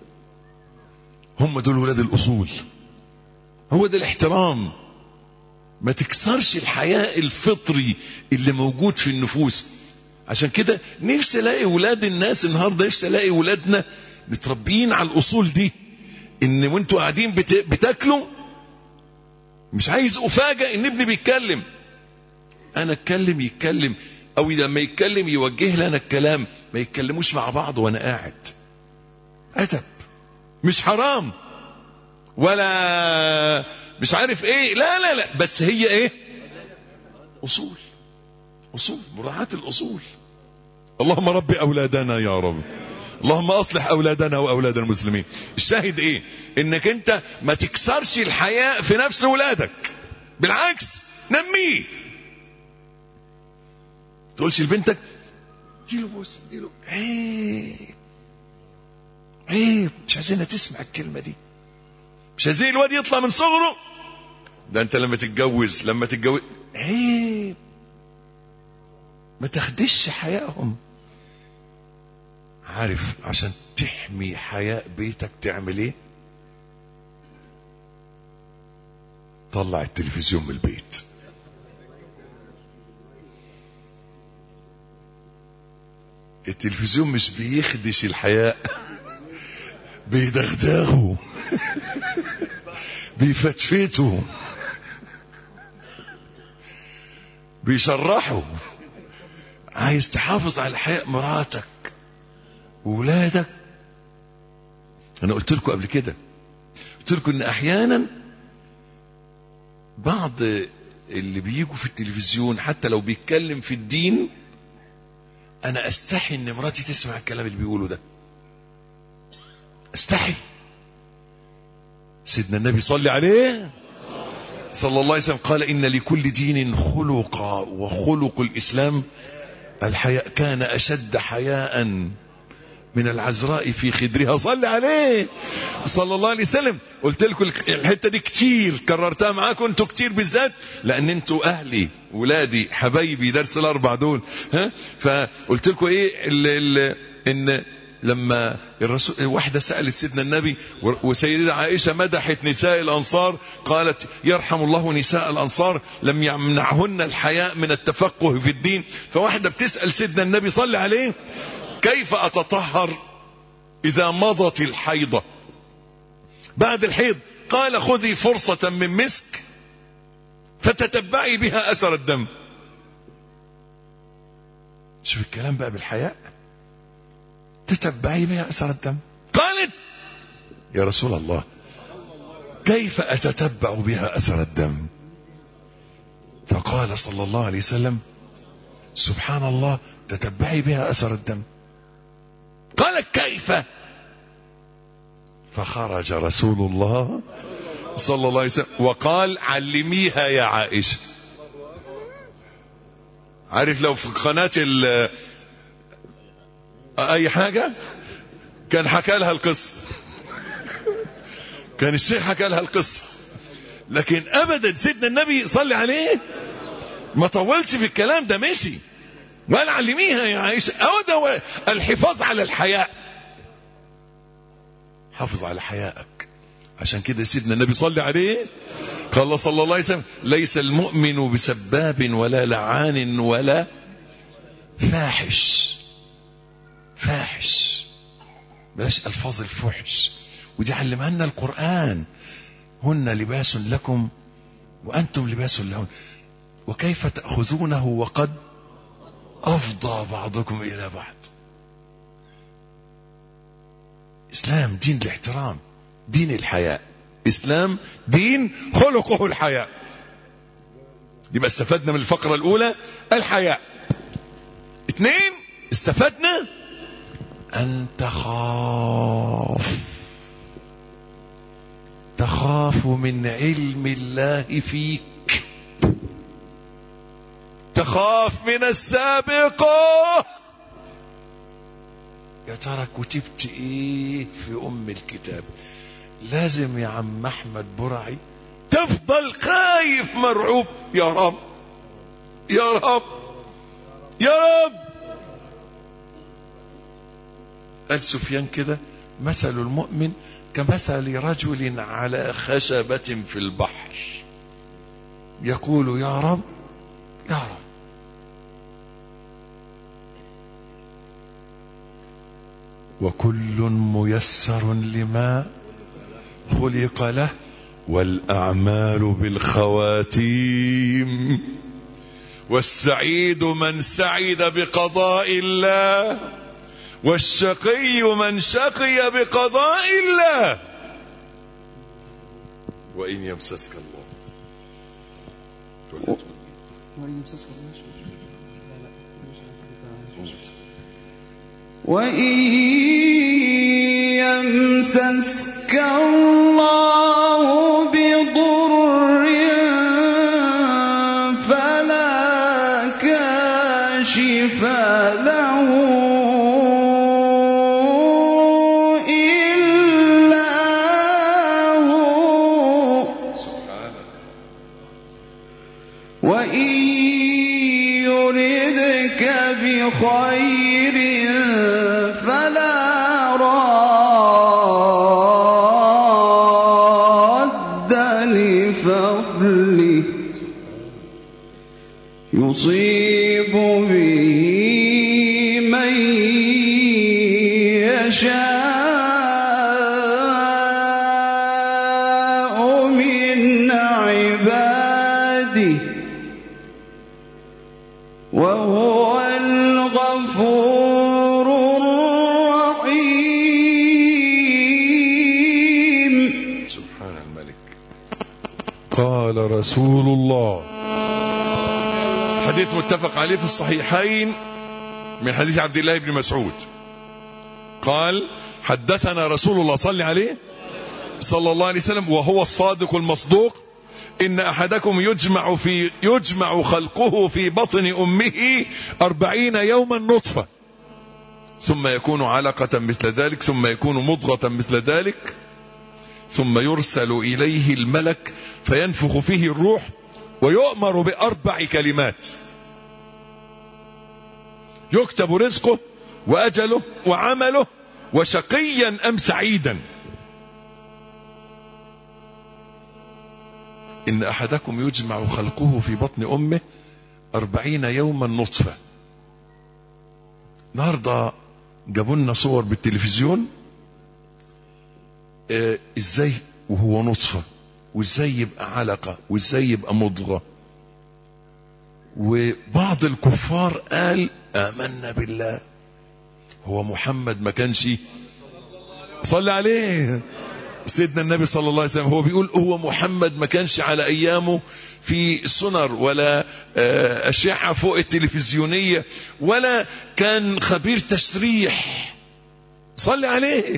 هم دول ولاد الاصول هو ده الاحترام ما تكسرش الحياء الفطري اللي موجود في النفوس عشان كده نفسي الاقي ولاد الناس النهارده نفسي الاقي ولادنا متربيين على الاصول دي ان وانتوا قاعدين بت... بتاكلوا مش عايز افاجئ ان ابني بيتكلم انا اتكلم يتكلم او لما يتكلم يوجه لنا الكلام ما يتكلموش مع بعض وانا قاعد ادب مش حرام ولا مش عارف ايه لا لا لا بس هي ايه اصول اصول مراعاة الاصول اللهم رب اولادنا يا رب اللهم اصلح اولادنا واولاد المسلمين الشاهد ايه انك انت ما تكسرش الحياء في نفس ولادك بالعكس نميه تقولش لبنتك اديله بوس اديله عيب عيب مش عايزينها تسمع الكلمه دي مش عايزين الواد يطلع من صغره ده انت لما تتجوز لما تتجوز عيب ما تخدش حيائهم عارف عشان تحمي حياء بيتك تعمل ايه طلع التلفزيون من البيت التلفزيون مش بيخدش الحياء بيدغدغه بيفتفته بيشرحه عايز تحافظ على حياء مراتك وولادك انا قلت لكم قبل كده قلت لكم ان احيانا بعض اللي بيجوا في التلفزيون حتى لو بيتكلم في الدين انا استحي ان مراتي تسمع الكلام اللي بيقوله ده استحي سيدنا النبي صلي عليه صلى الله عليه وسلم قال ان لكل دين خلقا وخلق الاسلام الحياء كان اشد حياء من العذراء في خدرها صلي عليه صلى الله عليه وسلم قلت لكم الحته دي كتير كررتها معاكم انتوا كتير بالذات لان انتوا اهلي ولادي حبايبي درس الاربع دول ها فقلت لكم ايه ال ال ان لما الرسول واحده سالت سيدنا النبي وسيدة عائشه مدحت نساء الانصار قالت يرحم الله نساء الانصار لم يمنعهن الحياء من التفقه في الدين فواحده بتسال سيدنا النبي صلى عليه كيف اتطهر اذا مضت الحيضه بعد الحيض قال خذي فرصه من مسك فتتبعي بها اثر الدم شوف الكلام بقى بالحياء تتبعي بها اثر الدم قالت يا رسول الله كيف اتتبع بها اثر الدم فقال صلى الله عليه وسلم سبحان الله تتبعي بها اثر الدم قال كيف فخرج رسول الله صلى الله عليه وسلم وقال علميها يا عائشه عارف لو في قناه اي حاجة كان حكى لها القصة كان الشيخ حكى لها القصة لكن ابدا سيدنا النبي صلى عليه ما طولش في الكلام ده مشي وقال علميها يا عائشة اهو ده الحفاظ على الحياء حافظ على حيائك عشان كده سيدنا النبي صلى عليه قال صلى الله عليه وسلم ليس المؤمن بسباب ولا لعان ولا فاحش فاحش بلاش الفاظ الفحش ودي علمها لنا القران هن لباس لكم وانتم لباس لهن وكيف تاخذونه وقد افضى بعضكم الى بعض اسلام دين الاحترام دين الحياء اسلام دين خلقه الحياء يبقى استفدنا من الفقره الاولى الحياء اثنين استفدنا أن تخاف تخاف من علم الله فيك تخاف من السابقة يا ترى كتبت ايه في ام الكتاب لازم يا عم احمد برعي تفضل خايف مرعوب يا رب يا رب يا رب قال سفيان كده مثل المؤمن كمثل رجل على خشبة في البحر يقول يا رب يا رب وكل ميسر لما خلق له والأعمال بالخواتيم والسعيد من سعد بقضاء الله والشقي من شقي بقضاء الله وإن يمسسك الله وإن يمسسك الله وإن يمسسك الله بضر فلا كاشف له إلا هو وإن يردك بخير فلا راد لفضله يصيب به من يشاء من عباده وهو الغفور الرحيم سبحان الملك قال رسول الله حديث متفق عليه في الصحيحين من حديث عبد الله بن مسعود قال حدثنا رسول الله صلى عليه صلى الله عليه وسلم وهو الصادق المصدوق إن أحدكم يجمع في يجمع خلقه في بطن أمه أربعين يوما نطفة ثم يكون علقة مثل ذلك ثم يكون مضغة مثل ذلك ثم يرسل إليه الملك فينفخ فيه الروح ويؤمر بأربع كلمات يكتب رزقه وأجله وعمله وشقيا أم سعيدا إن أحدكم يجمع خلقه في بطن أمه أربعين يوما نطفة النهارده جابوا لنا صور بالتلفزيون آه ازاي وهو نطفة وازاي يبقى علقة وازاي يبقى مضغة وبعض الكفار قال آمنا بالله هو محمد ما كانش صلى عليه سيدنا النبي صلى الله عليه وسلم هو بيقول هو محمد ما كانش على ايامه في سنر ولا آه، اشعه فوق التلفزيونيه ولا كان خبير تشريح صلي عليه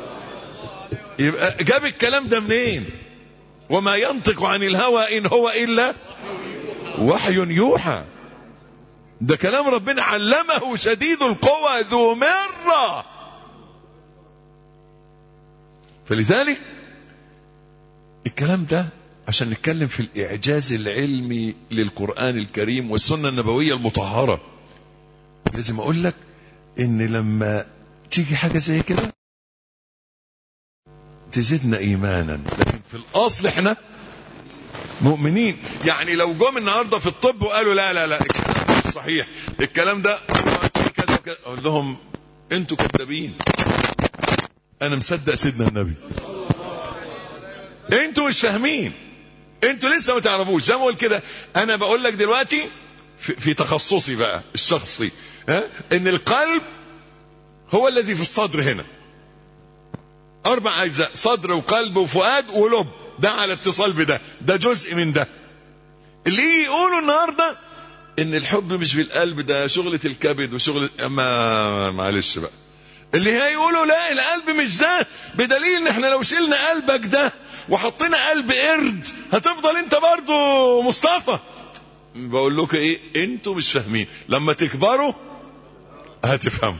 يبقى جاب الكلام ده منين وما ينطق عن الهوى ان هو الا وحي يوحى ده كلام ربنا علمه شديد القوى ذو مره فلذلك الكلام ده عشان نتكلم في الإعجاز العلمي للقرآن الكريم والسنة النبوية المطهرة لازم أقول لك إن لما تيجي حاجة زي كده تزيدنا إيمانا لكن في الأصل إحنا مؤمنين يعني لو جم النهارده في الطب وقالوا لا لا لا الكلام ده مش صحيح الكلام ده كذا وكذا اقول لهم انتوا كذابين انا مصدق سيدنا النبي انتوا مش فاهمين انتوا لسه ما تعرفوش زي ما اقول كده انا بقول لك دلوقتي في, في تخصصي بقى الشخصي ها ان القلب هو الذي في الصدر هنا اربع اجزاء صدر وقلب وفؤاد ولب ده على اتصال بده ده جزء من ده اللي يجي يقولوا النهارده ان الحب مش بالقلب ده شغلة الكبد وشغلة ما معلش بقى اللي هيقولوا لا القلب مش ده بدليل ان احنا لو شلنا قلبك ده وحطينا قلب قرد هتفضل انت برضو مصطفى بقول لكم ايه انتوا مش فاهمين لما تكبروا هتفهموا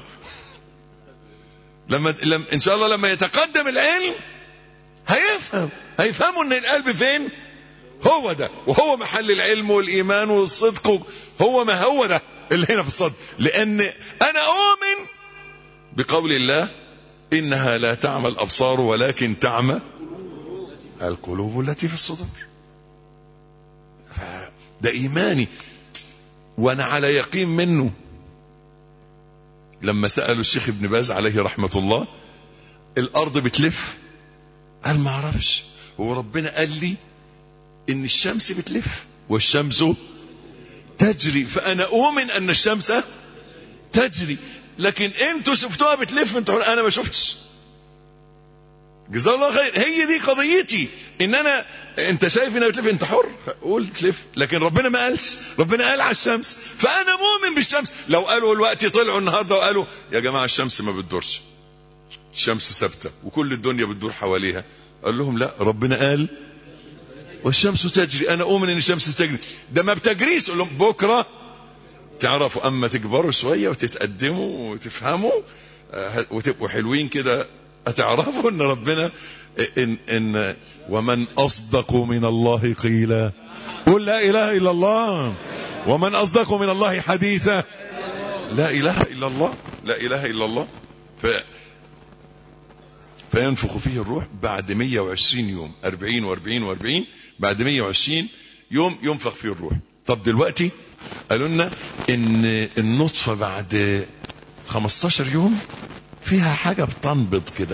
لما لما ان شاء الله لما يتقدم العلم هيفهم هيفهموا ان القلب فين هو ده وهو محل العلم والايمان والصدق هو ما هو ده اللي هنا في الصدر لان انا اؤمن بقول الله انها لا تعمى الابصار ولكن تعمى القلوب التي في الصدور ده ايماني وانا على يقين منه لما سالوا الشيخ ابن باز عليه رحمه الله الارض بتلف قال ما اعرفش هو ربنا قال لي ان الشمس بتلف والشمس تجري فانا اؤمن ان الشمس تجري لكن انتوا شفتوها بتلف انتوا انا ما شفتش جزاه الله خير هي دي قضيتي ان انا انت شايف انها بتلف انت حر قول تلف لكن ربنا ما قالش ربنا قال على الشمس فانا مؤمن بالشمس لو قالوا الوقت طلعوا النهارده وقالوا يا جماعه الشمس ما بتدورش الشمس ثابته وكل الدنيا بتدور حواليها قال لهم لا ربنا قال والشمس تجري انا اؤمن ان الشمس تجري ده ما بتجريش قول لهم بكره تعرفوا اما تكبروا شويه وتتقدموا وتفهموا آه، وتبقوا حلوين كده هتعرفوا ان ربنا ان ان ومن اصدق من الله قيلا قل لا اله الا الله ومن اصدق من الله حديثا لا اله الا الله لا اله الا الله ف فينفخ فيه الروح بعد 120 يوم 40 و40 و40 بعد 120 يوم ينفخ فيه الروح طب دلوقتي قالوا لنا ان النطفه بعد 15 يوم فيها حاجه بتنبض كده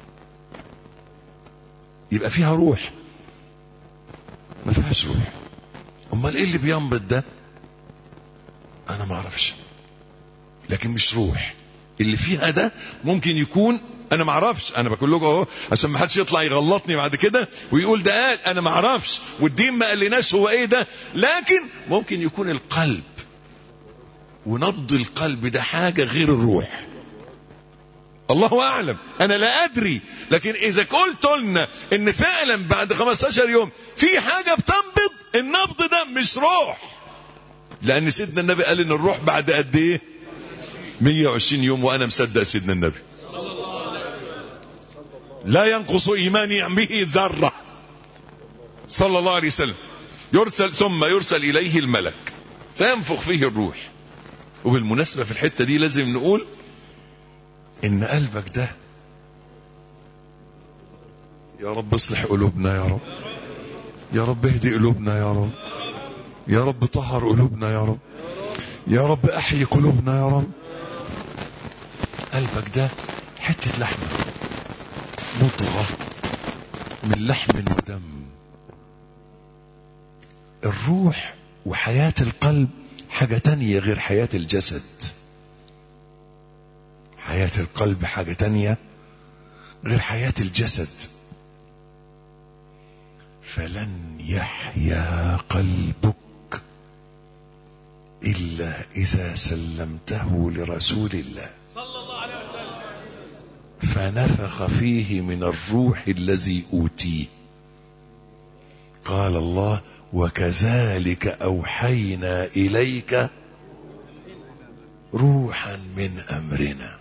يبقى فيها روح ما فيهاش روح امال ايه اللي بينبض ده انا ما اعرفش لكن مش روح اللي فيها ده ممكن يكون انا ما اعرفش انا بقول لكم اهو عشان ما حدش يطلع يغلطني بعد كده ويقول ده قال انا ما اعرفش والدين ما قالناش هو ايه ده لكن ممكن يكون القلب ونبض القلب ده حاجه غير الروح الله اعلم انا لا ادري لكن اذا قلت لنا ان فعلا بعد 15 يوم في حاجه بتنبض النبض ده مش روح لان سيدنا النبي قال ان الروح بعد قد ايه 120 يوم وانا مصدق سيدنا النبي لا ينقص ايماني به ذره صلى الله عليه وسلم يرسل ثم يرسل اليه الملك فينفخ فيه الروح وبالمناسبه في الحته دي لازم نقول ان قلبك ده يا رب اصلح قلوبنا يا رب يا رب اهدي قلوبنا يا رب يا رب طهر قلوبنا يا رب يا رب احيي قلوبنا يا رب قلبك ده حته لحمه مضغه من لحم ودم الروح وحياه القلب حاجه تانية غير حياه الجسد حياة القلب حاجة تانية غير حياة الجسد فلن يحيا قلبك إلا إذا سلمته لرسول الله فنفخ فيه من الروح الذي أوتيه قال الله وكذلك أوحينا إليك روحا من أمرنا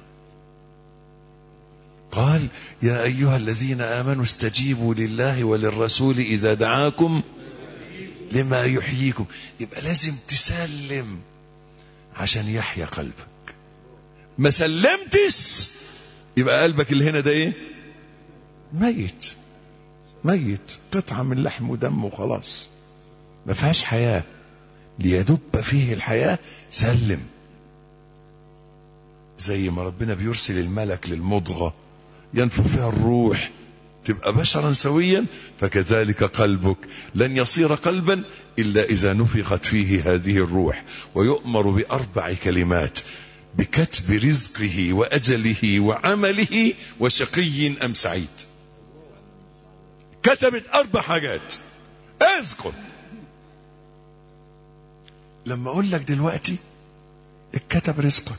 قال يا أيها الذين آمنوا استجيبوا لله وللرسول إذا دعاكم لما يحييكم يبقى لازم تسلم عشان يحيا قلبك ما سلمتش يبقى قلبك اللي هنا ده ايه ميت ميت قطعة من لحم ودم وخلاص ما فيهاش حياة ليدب فيه الحياة سلم زي ما ربنا بيرسل الملك للمضغة ينفخ فيها الروح تبقى بشرا سويا فكذلك قلبك لن يصير قلبا إلا إذا نفخت فيه هذه الروح ويؤمر بأربع كلمات بكتب رزقه وأجله وعمله وشقي أم سعيد كتبت أربع حاجات اذكر لما أقول لك دلوقتي اتكتب رزقك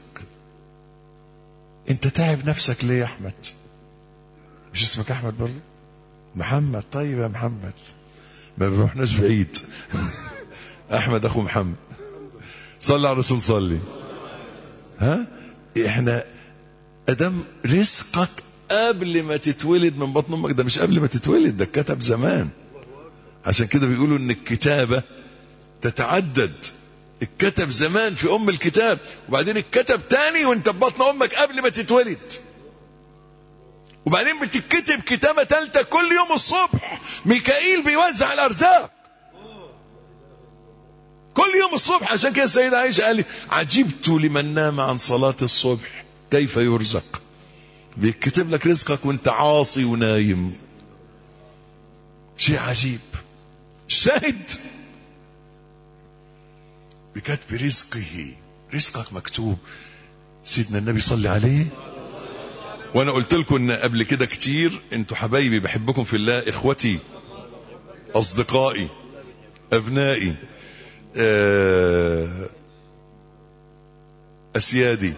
انت تعب نفسك ليه يا احمد مش اسمك احمد برضه محمد طيب يا محمد ما بنروحناش بعيد احمد اخو محمد صلى على الرسول صلي ها احنا ادم رزقك قبل ما تتولد من بطن امك ده مش قبل ما تتولد ده اتكتب زمان عشان كده بيقولوا ان الكتابه تتعدد اتكتب زمان في ام الكتاب وبعدين اتكتب تاني وانت في بطن امك قبل ما تتولد وبعدين بتتكتب كتابة تالتة كل يوم الصبح ميكائيل بيوزع الأرزاق كل يوم الصبح عشان كده السيدة عائشة قال لي عجبت لمن نام عن صلاة الصبح كيف يرزق بيكتب لك رزقك وانت عاصي ونايم شيء عجيب الشاهد بكتب رزقه رزقك مكتوب سيدنا النبي صلى عليه وانا قلت لكم ان قبل كده كتير انتوا حبايبي بحبكم في الله اخوتي اصدقائي ابنائي آه، اسيادي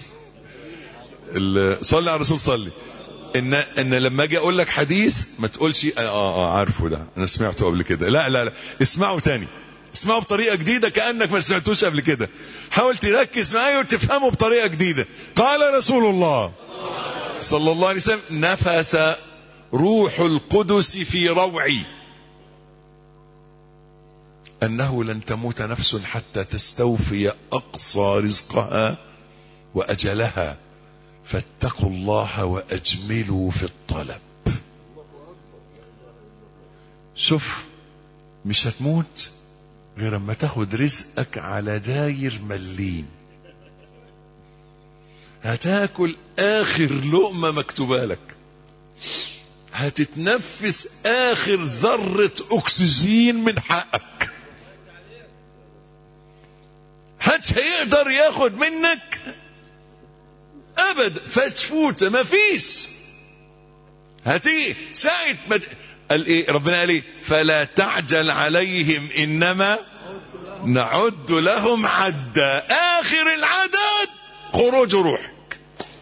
ال- صلي على الرسول صلي ان ان لما اجي اقول لك حديث ما تقولش اه اه عارفه ده انا سمعته قبل كده لا لا لا اسمعه تاني اسمعه بطريقه جديده كانك ما سمعتوش قبل كده حاول تركز معايا وتفهمه بطريقه جديده قال رسول الله صلى الله عليه وسلم نفس روح القدس في روعي انه لن تموت نفس حتى تستوفي اقصى رزقها واجلها فاتقوا الله واجملوا في الطلب شوف مش هتموت غير اما تاخد رزقك على داير ملين هتاكل اخر لقمه مكتوبه لك هتتنفس اخر ذره اكسجين من حقك محدش هيقدر ياخد منك ابدا فتفوت ما فيش هتيجي ساعة ما ت- قال ايه ربنا قال ايه فلا تعجل عليهم انما نعد لهم عدا اخر العدد خروج روحك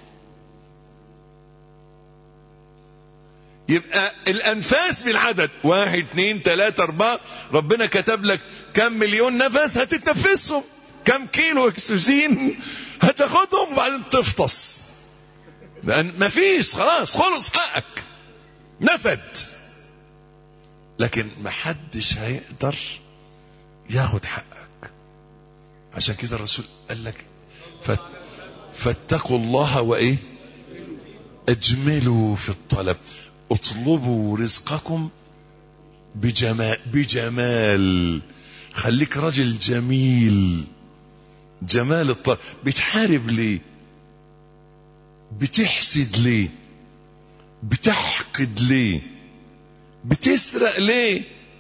يبقى الانفاس بالعدد واحد اثنين ثلاثة اربعة ربنا كتب لك كم مليون نفس هتتنفسهم كم كيلو اكسجين هتاخدهم وبعدين تفطس لان مفيش خلاص خلص حقك نفد لكن محدش هيقدر ياخد حقك عشان كده الرسول قال لك فت فاتقوا الله وايه اجملوا في الطلب اطلبوا رزقكم بجمال بجمال خليك رجل جميل جمال الطلب بتحارب ليه بتحسد ليه بتحقد ليه بتسرق ليه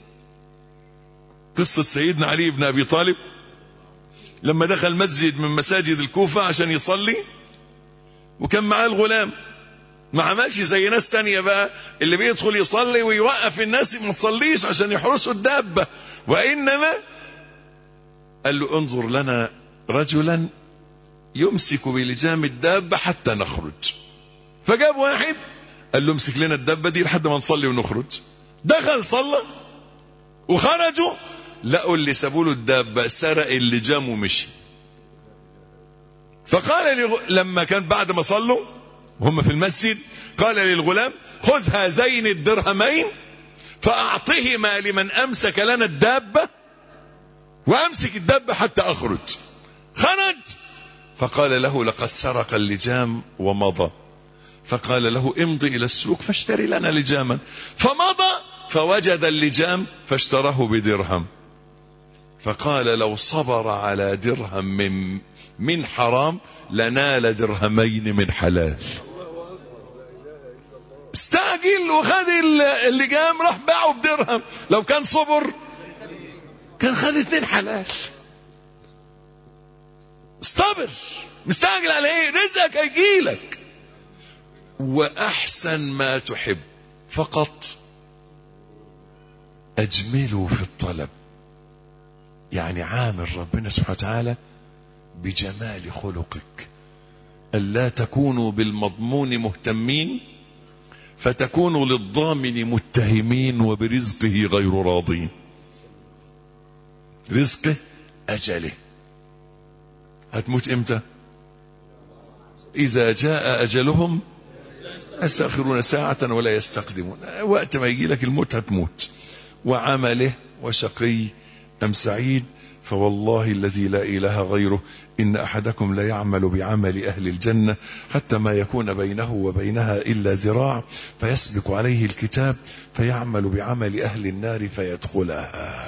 قصة سيدنا علي بن أبي طالب لما دخل مسجد من مساجد الكوفة عشان يصلي وكان معاه الغلام ما عملش زي ناس تانية بقى اللي بيدخل يصلي ويوقف الناس ما تصليش عشان يحرسوا الدابة وإنما قال له انظر لنا رجلا يمسك بلجام الدابة حتى نخرج فجاب واحد قال له امسك لنا الدابة دي لحد ما نصلي ونخرج دخل صلى وخرجوا لقوا اللي سابوا له الدابة سرق اللجام ومشي فقال لي لما كان بعد ما صلوا وهم في المسجد قال للغلام خذ هذين الدرهمين فأعطهما لمن أمسك لنا الدابة وأمسك الدابة حتى أخرج خرج فقال له لقد سرق اللجام ومضى فقال له امضي إلى السوق فاشتري لنا لجاما فمضى فوجد اللجام فاشتراه بدرهم فقال لو صبر على درهم من من حرام لنال درهمين من حلال استعجل وخد اللجام راح باعه بدرهم لو كان صبر كان خد اتنين حلال استبر مستعجل على ايه رزقك هيجيلك واحسن ما تحب فقط اجملوا في الطلب يعني عامل ربنا سبحانه وتعالى بجمال خلقك الا تكونوا بالمضمون مهتمين فتكونوا للضامن متهمين وبرزقه غير راضين رزقه اجله هتموت امتى اذا جاء اجلهم يستأخرون ساعة ولا يستقدمون وقت ما يجي لك الموت هتموت وعمله وشقي أم سعيد فوالله الذي لا إله غيره إن أحدكم لا يعمل بعمل أهل الجنة حتى ما يكون بينه وبينها إلا ذراع فيسبق عليه الكتاب فيعمل بعمل أهل النار فيدخلها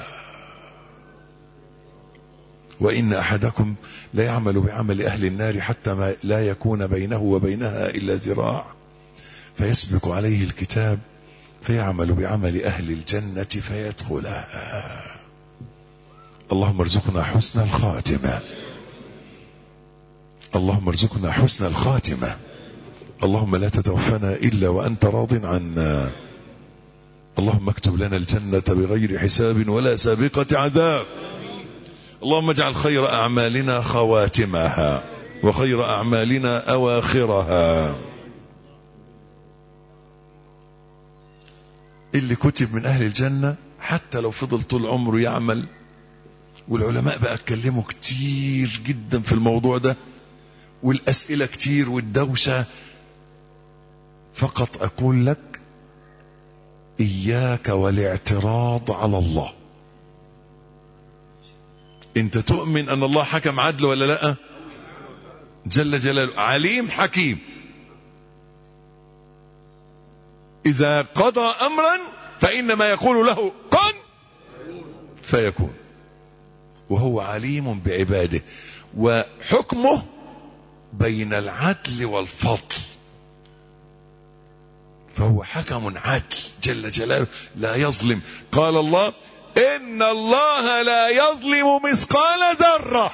وإن أحدكم لا يعمل بعمل أهل النار حتى ما لا يكون بينه وبينها إلا ذراع فيسبق عليه الكتاب فيعمل بعمل أهل الجنة فيدخلها اللهم ارزقنا حسن الخاتمة اللهم ارزقنا حسن الخاتمة اللهم لا تتوفنا إلا وأنت راض عنا اللهم اكتب لنا الجنة بغير حساب ولا سابقة عذاب اللهم اجعل خير أعمالنا خواتمها وخير أعمالنا أواخرها اللي كتب من أهل الجنة حتى لو فضل طول عمره يعمل والعلماء بقى اتكلموا كتير جدا في الموضوع ده والأسئلة كتير والدوشة فقط أقول لك إياك والاعتراض على الله أنت تؤمن أن الله حكم عدل ولا لا جل جلاله عليم حكيم إذا قضى أمرا فإنما يقول له كن فيكون وهو عليم بعباده وحكمه بين العدل والفضل فهو حكم عدل جل جلاله لا يظلم قال الله إن الله لا يظلم مثقال ذرة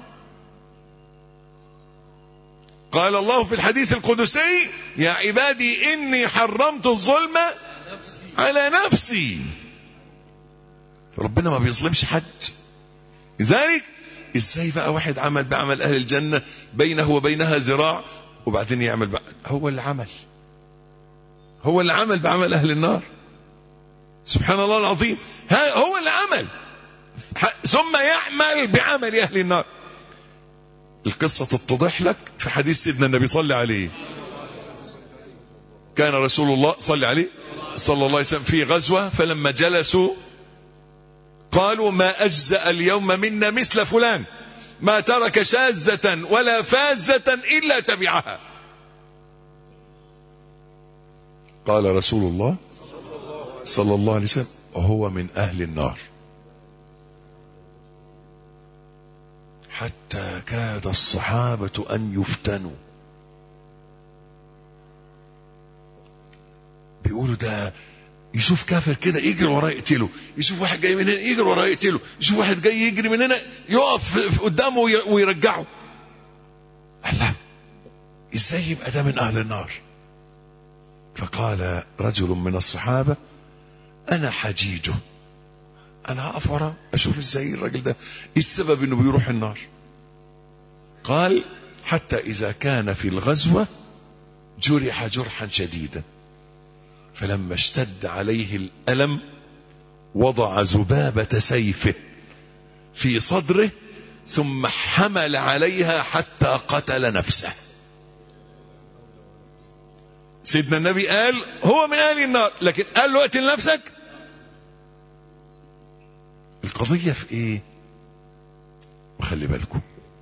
قال الله في الحديث القدسي يا عبادي إني حرمت الظلم على نفسي ربنا ما بيظلمش حد لذلك ازاي بقى واحد عمل بعمل اهل الجنه بينه وبينها ذراع وبعدين يعمل بقى هو اللي عمل هو اللي عمل بعمل اهل النار سبحان الله العظيم هو اللي عمل ثم يعمل بعمل اهل النار القصه تتضح لك في حديث سيدنا النبي صلى عليه كان رسول الله صلى عليه صلى الله عليه وسلم في غزوه فلما جلسوا قالوا ما أجزأ اليوم منا مثل فلان ما ترك شاذة ولا فازة إلا تبعها قال رسول الله صلى الله عليه وسلم هو من أهل النار حتى كاد الصحابة أن يفتنوا بيقولوا ده يشوف كافر كده يجري وراه يقتله يشوف واحد جاي من هنا يجري وراه يقتله يشوف واحد جاي يجري من هنا يقف قدامه ويرجعه الله ازاي يبقى ده من اهل النار فقال رجل من الصحابه انا حجيجه انا هقف وراه اشوف ازاي الراجل ده ايه السبب انه بيروح النار قال حتى اذا كان في الغزوه جرح جرحا شديدا فلما اشتد عليه الألم وضع ذبابة سيفه في صدره ثم حمل عليها حتى قتل نفسه سيدنا النبي قال هو من أهل النار لكن قال له اقتل نفسك القضية في ايه وخلي بالكم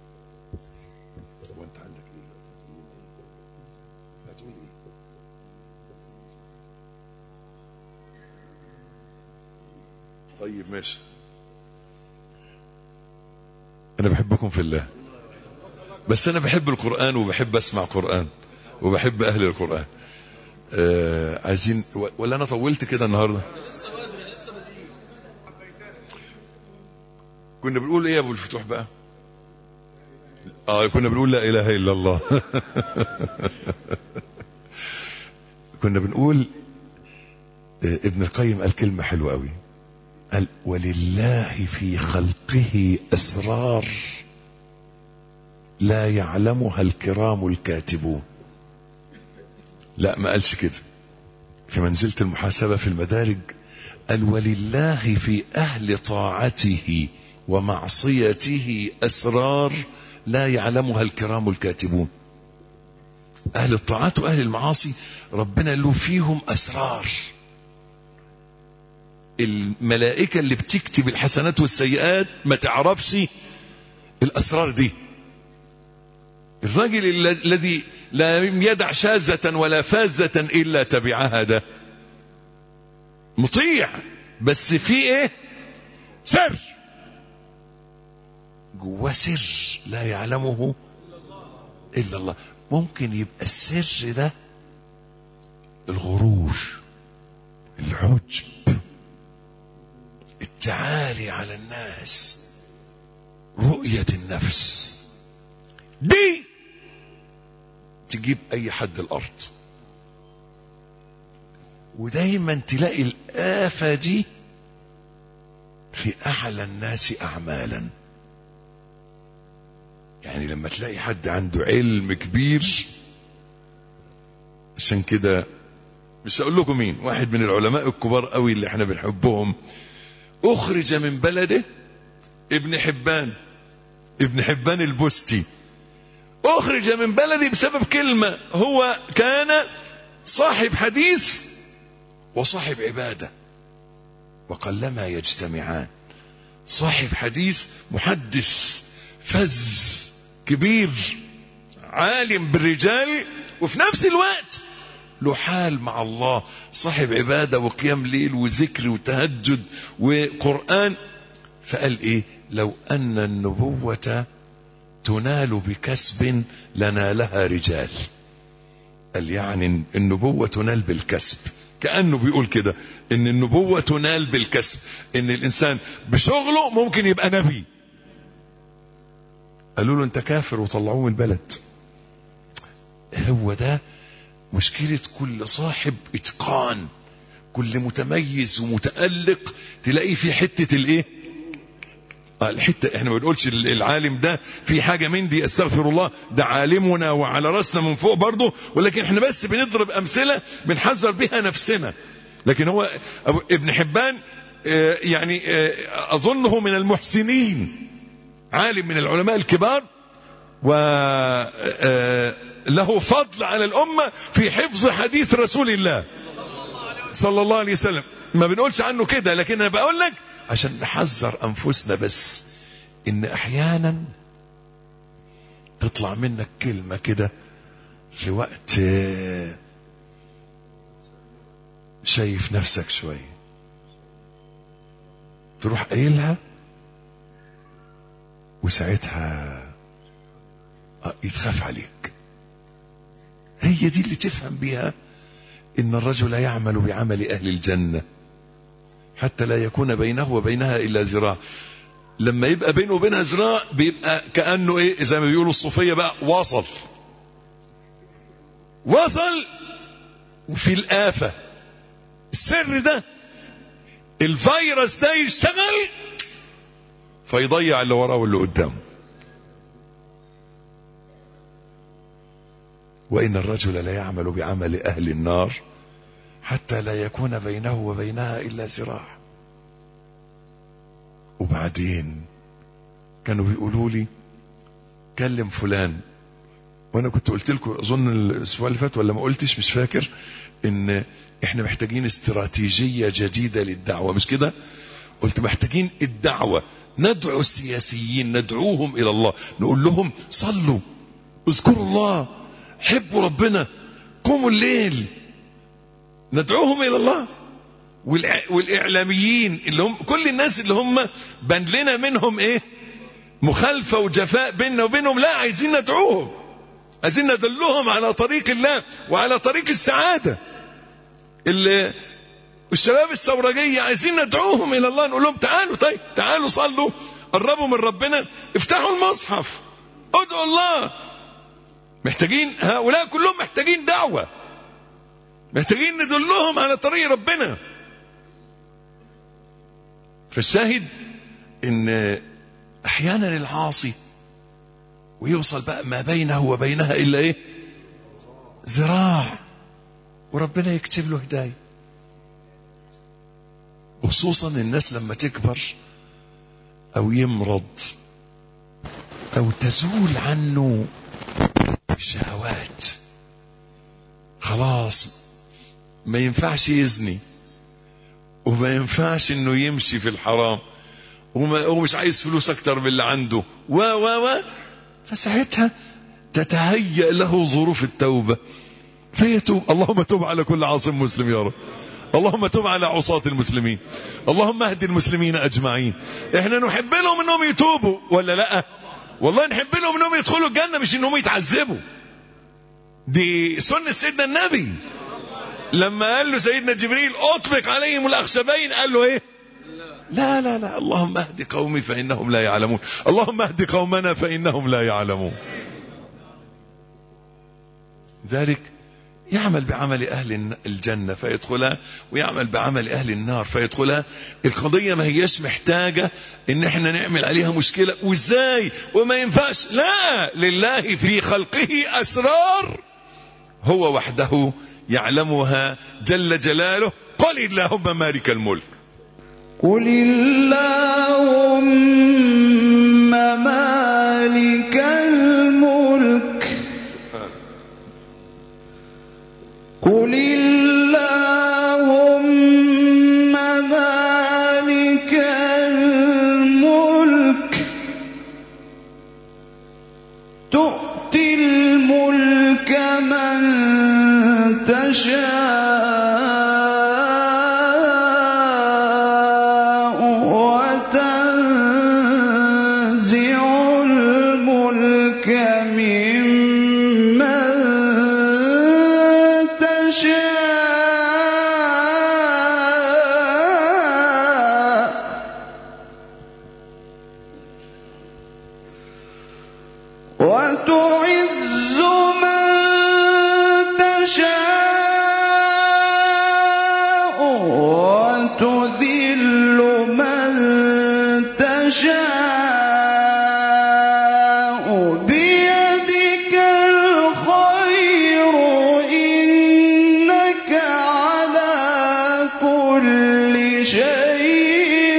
طيب ماشي انا بحبكم في الله بس انا بحب القران وبحب اسمع قران وبحب اهل القران آه عايزين ولا انا طولت كده النهارده كنا بنقول ايه يا ابو الفتوح بقى اه كنا بنقول لا اله الا الله كنا بنقول آه ابن القيم قال كلمه حلوه قوي قال ولله في خلقه اسرار لا يعلمها الكرام الكاتبون لا ما قالش كده في منزلة المحاسبة في المدارج قال ولله في أهل طاعته ومعصيته أسرار لا يعلمها الكرام الكاتبون أهل الطاعات وأهل المعاصي ربنا له فيهم أسرار الملائكة اللي بتكتب الحسنات والسيئات ما تعرفش الأسرار دي الرجل الذي لا يدع شاذة ولا فازة إلا تبعها ده مطيع بس في ايه سر جواه سر لا يعلمه إلا الله ممكن يبقى السر ده الغرور العجب التعالي على الناس رؤية النفس دي تجيب اي حد الارض ودايما تلاقي الآفة دي في أعلى الناس أعمالا يعني لما تلاقي حد عنده علم كبير عشان كده مش هقول لكم مين واحد من العلماء الكبار قوي اللي احنا بنحبهم اخرج من بلده ابن حبان ابن حبان البستي اخرج من بلده بسبب كلمة هو كان صاحب حديث وصاحب عبادة وقلما يجتمعان صاحب حديث محدث فز كبير عالم بالرجال وفي نفس الوقت له حال مع الله صاحب عبادة وقيام ليل وذكر وتهجد وقرآن فقال ايه لو ان النبوة تنال بكسب لنالها رجال قال يعني النبوة تنال بالكسب كأنه بيقول كده ان النبوة تنال بالكسب ان الانسان بشغله ممكن يبقى نبي قالوا له انت كافر وطلعوه من البلد هو ده مشكلة كل صاحب اتقان كل متميز ومتألق تلاقيه في حتة الايه آه الحتة احنا ما بنقولش العالم ده في حاجة من دي استغفر الله ده عالمنا وعلى راسنا من فوق برضه ولكن احنا بس بنضرب امثلة بنحذر بها نفسنا لكن هو ابن حبان اه يعني اه اظنه من المحسنين عالم من العلماء الكبار وله فضل على الأمة في حفظ حديث رسول الله صلى الله عليه وسلم ما بنقولش عنه كده لكن انا بقول لك عشان نحذر انفسنا بس ان احيانا تطلع منك كلمة كده في وقت شايف نفسك شوية تروح قايلها وساعتها يتخاف عليك هي دي اللي تفهم بيها ان الرجل يعمل بعمل اهل الجنه حتى لا يكون بينه وبينها الا ذراع لما يبقى بينه وبينها ذراع بيبقى كانه ايه زي ما بيقولوا الصوفيه بقى وصل وصل وفي الافه السر ده الفيروس ده يشتغل فيضيع اللي وراه واللي قدامه وإن الرجل لا يعمل بعمل أهل النار حتى لا يكون بينه وبينها إلا ذراع وبعدين كانوا بيقولوا لي كلم فلان وانا كنت قلت لكم اظن الاسبوع اللي فات ولا ما قلتش مش فاكر ان احنا محتاجين استراتيجيه جديده للدعوه مش كده قلت محتاجين الدعوه ندعو السياسيين ندعوهم الى الله نقول لهم صلوا اذكروا الله حبوا ربنا قوموا الليل ندعوهم الى الله والاعلاميين اللي هم كل الناس اللي هم بان لنا منهم ايه مخالفه وجفاء بيننا وبينهم لا عايزين ندعوهم عايزين ندلهم على طريق الله وعلى طريق السعاده اللي الشباب الثورجيه عايزين ندعوهم الى الله نقول لهم تعالوا طيب تعالوا صلوا قربوا من ربنا افتحوا المصحف ادعوا الله محتاجين هؤلاء كلهم محتاجين دعوة محتاجين ندلهم على طريق ربنا فالشاهد ان احيانا العاصي ويوصل بقى ما بينه وبينها الا ايه ذراع وربنا يكتب له هدايه وخصوصا الناس لما تكبر او يمرض او تزول عنه الشهوات خلاص ما ينفعش يزني وما ينفعش انه يمشي في الحرام وما هو مش عايز فلوس اكتر من اللي عنده و و و فساعتها تتهيأ له ظروف التوبة فيتوب اللهم تب على كل عاصم مسلم يا رب اللهم تب على عصاة المسلمين اللهم اهد المسلمين اجمعين احنا نحب لهم انهم يتوبوا ولا لا والله نحب لهم انهم يدخلوا الجنة مش انهم يتعذبوا دي سنة سيدنا النبي لما قال له سيدنا جبريل اطبق عليهم الاخشبين قال له ايه لا لا لا اللهم اهد قومي فانهم لا يعلمون اللهم اهد قومنا فانهم لا يعلمون ذلك يعمل بعمل أهل الجنة فيدخلها ويعمل بعمل أهل النار فيدخلها القضية ما هيش محتاجة إن احنا نعمل عليها مشكلة وإزاي وما ينفعش لا لله في خلقه أسرار هو وحده يعلمها جل جلاله قل اللهم مالك الملك قل اللهم مالك الملك قل اللهم مالك الملك تؤتي الملك من تشاء وتنزع الملك ممن تشاء وتعز من تشاء وتذل من تشاء بيدك الخير إنك على كل شيء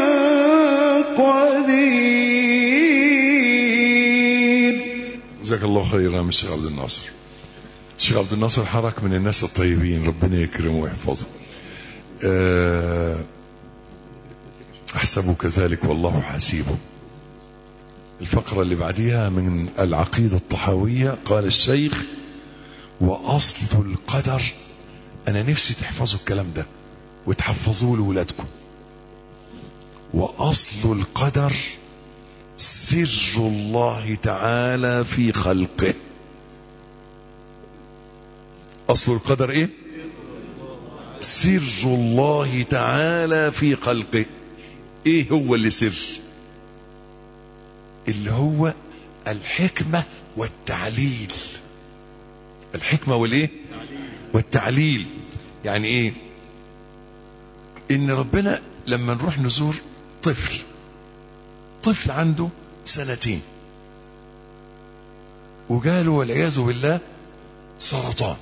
قدير جزاك الله خيرا من الشيخ عبد الناصر الشيخ عبد الناصر حرك من الناس الطيبين ربنا يكرمه ويحفظه آه، أحسبه كذلك والله حسيبه الفقرة اللي بعديها من العقيدة الطحاوية قال الشيخ وأصل القدر أنا نفسي تحفظوا الكلام ده وتحفظوه لولادكم وأصل القدر سر الله تعالى في خلقه اصل القدر ايه سر الله تعالى في خلقه ايه هو اللي سر اللي هو الحكمة والتعليل الحكمة والايه والتعليل يعني ايه ان ربنا لما نروح نزور طفل طفل عنده سنتين وجاله والعياذ بالله سرطان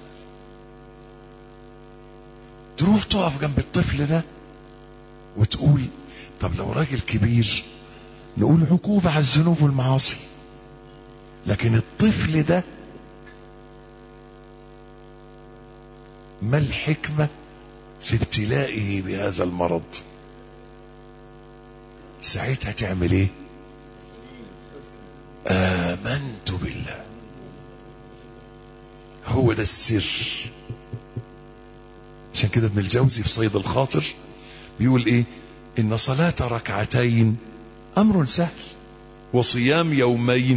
تروح تقف جنب الطفل ده وتقول طب لو راجل كبير نقول عقوبة على الذنوب والمعاصي لكن الطفل ده ما الحكمة في ابتلائه بهذا المرض ساعتها تعمل ايه آمنت بالله هو ده السر عشان كده ابن الجوزي في صيد الخاطر بيقول ايه ان صلاة ركعتين امر سهل وصيام يومين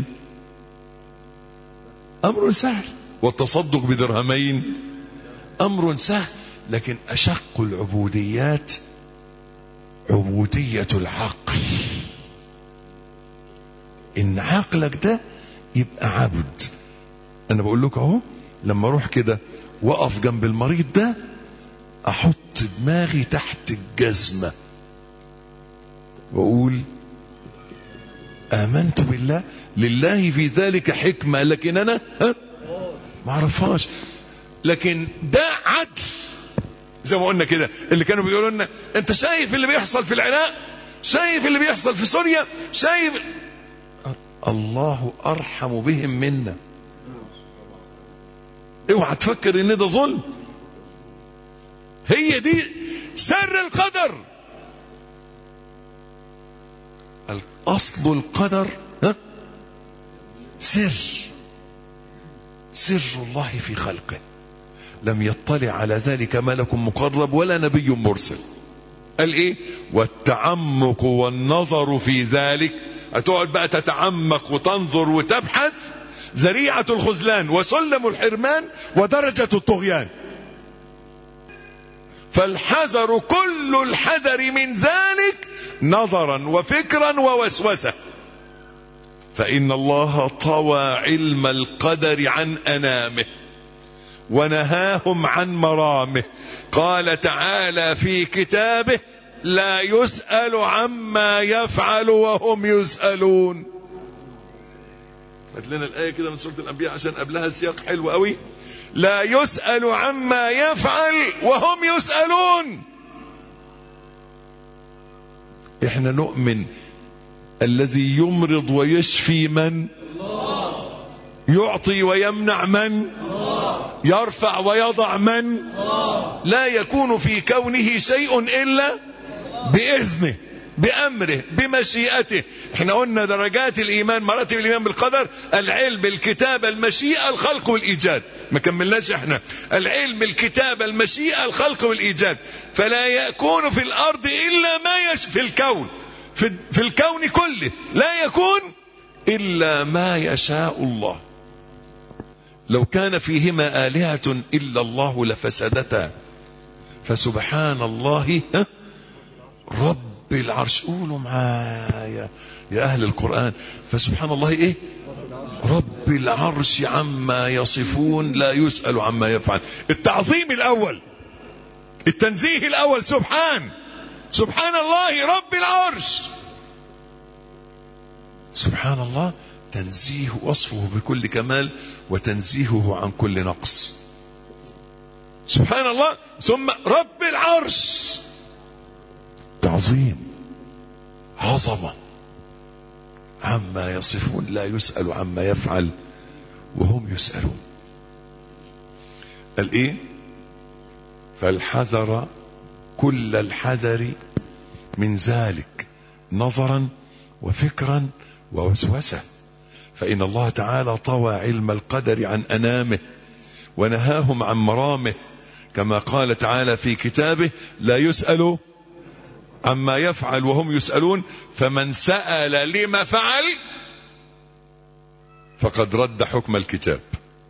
امر سهل والتصدق بدرهمين امر سهل لكن اشق العبوديات عبودية العقل ان عقلك ده يبقى عبد انا بقول لك اهو لما اروح كده واقف جنب المريض ده احط دماغي تحت الجزمة واقول امنت بالله لله في ذلك حكمة لكن انا ها ما اعرفهاش لكن ده عدل زي ما قلنا كده اللي كانوا بيقولوا لنا انت شايف اللي بيحصل في العراق شايف اللي بيحصل في سوريا شايف الله ارحم بهم منا اوعى تفكر ان ده ظلم هي دي سر القدر اصل القدر ها سر سر الله في خلقه لم يطلع على ذلك ملك مقرب ولا نبي مرسل قال ايه والتعمق والنظر في ذلك هتقعد بقى تتعمق وتنظر وتبحث ذريعة الخذلان وسلم الحرمان ودرجة الطغيان فالحذر كل الحذر من ذلك نظرا وفكرا ووسوسة فإن الله طوى علم القدر عن أنامه ونهاهم عن مرامه قال تعالى في كتابه لا يسأل عما يفعل وهم يسألون هات لنا الآية كده من سورة الأنبياء عشان قبلها السياق حلو قوي لا يسأل عما يفعل وهم يسألون احنا نؤمن الذي يمرض ويشفي من يعطي ويمنع من يرفع ويضع من لا يكون في كونه شيء إلا بإذنه بأمره بمشيئته احنا قلنا درجات الإيمان مراتب الإيمان بالقدر العلم الكتابة المشيئة الخلق والإيجاد ما كملناش احنا العلم الكتابة المشيئة الخلق والإيجاد فلا يكون في الأرض إلا ما يش في الكون في, في الكون كله لا يكون إلا ما يشاء الله لو كان فيهما آلهة إلا الله لفسدتا فسبحان الله ها رب العرش قولوا معايا يا أهل القرآن فسبحان الله إيه رب العرش عما يصفون لا يسأل عما يفعل التعظيم الأول التنزيه الأول سبحان سبحان الله رب العرش سبحان الله تنزيه وصفه بكل كمال وتنزيهه عن كل نقص سبحان الله ثم رب العرش تعظيم عظمة عما يصفون لا يسأل عما يفعل وهم يسألون قال ايه فالحذر كل الحذر من ذلك نظرا وفكرا ووسوسة فإن الله تعالى طوى علم القدر عن أنامه ونهاهم عن مرامه كما قال تعالى في كتابه لا يسأل عما يفعل وهم يسألون فمن سأل لما فعل فقد رد حكم الكتاب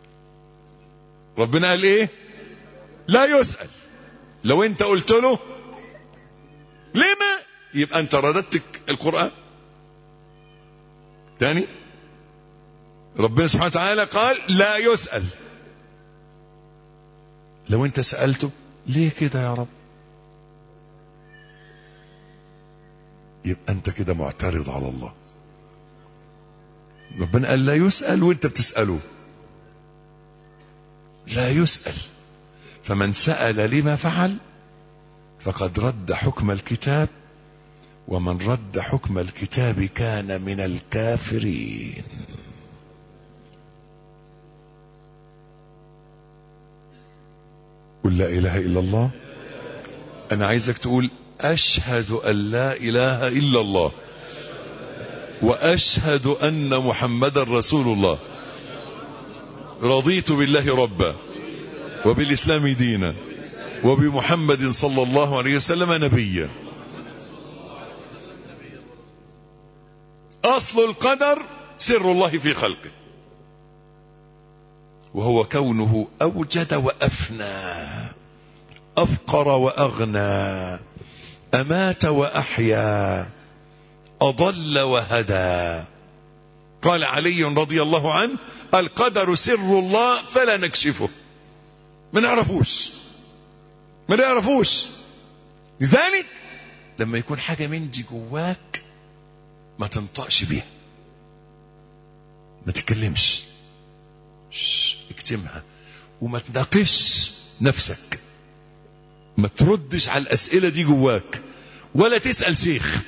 ربنا قال ايه لا يسأل لو انت قلت له لما يبقى انت رددت القرآن تاني ربنا سبحانه وتعالى قال لا يسأل لو انت سألته ليه كده يا رب يبقى انت كده معترض على الله ربنا قال لا يسأل وانت بتسأله لا يسأل فمن سأل لما فعل فقد رد حكم الكتاب ومن رد حكم الكتاب كان من الكافرين قل لا اله الا الله انا عايزك تقول اشهد ان لا اله الا الله واشهد ان محمدا رسول الله رضيت بالله ربا وبالاسلام دينا وبمحمد صلى الله عليه وسلم نبيا اصل القدر سر الله في خلقه وهو كونه اوجد وافنى افقر واغنى امات واحيا اضل وهدى قال علي رضي الله عنه القدر سر الله فلا نكشفه ما نعرفوش ما نعرفوش لذلك لما يكون حاجه من دي جواك ما تنطقش بيها ما تتكلمش شش، اكتمها وما تناقش نفسك ما تردش على الأسئلة دي جواك ولا تسأل شيخ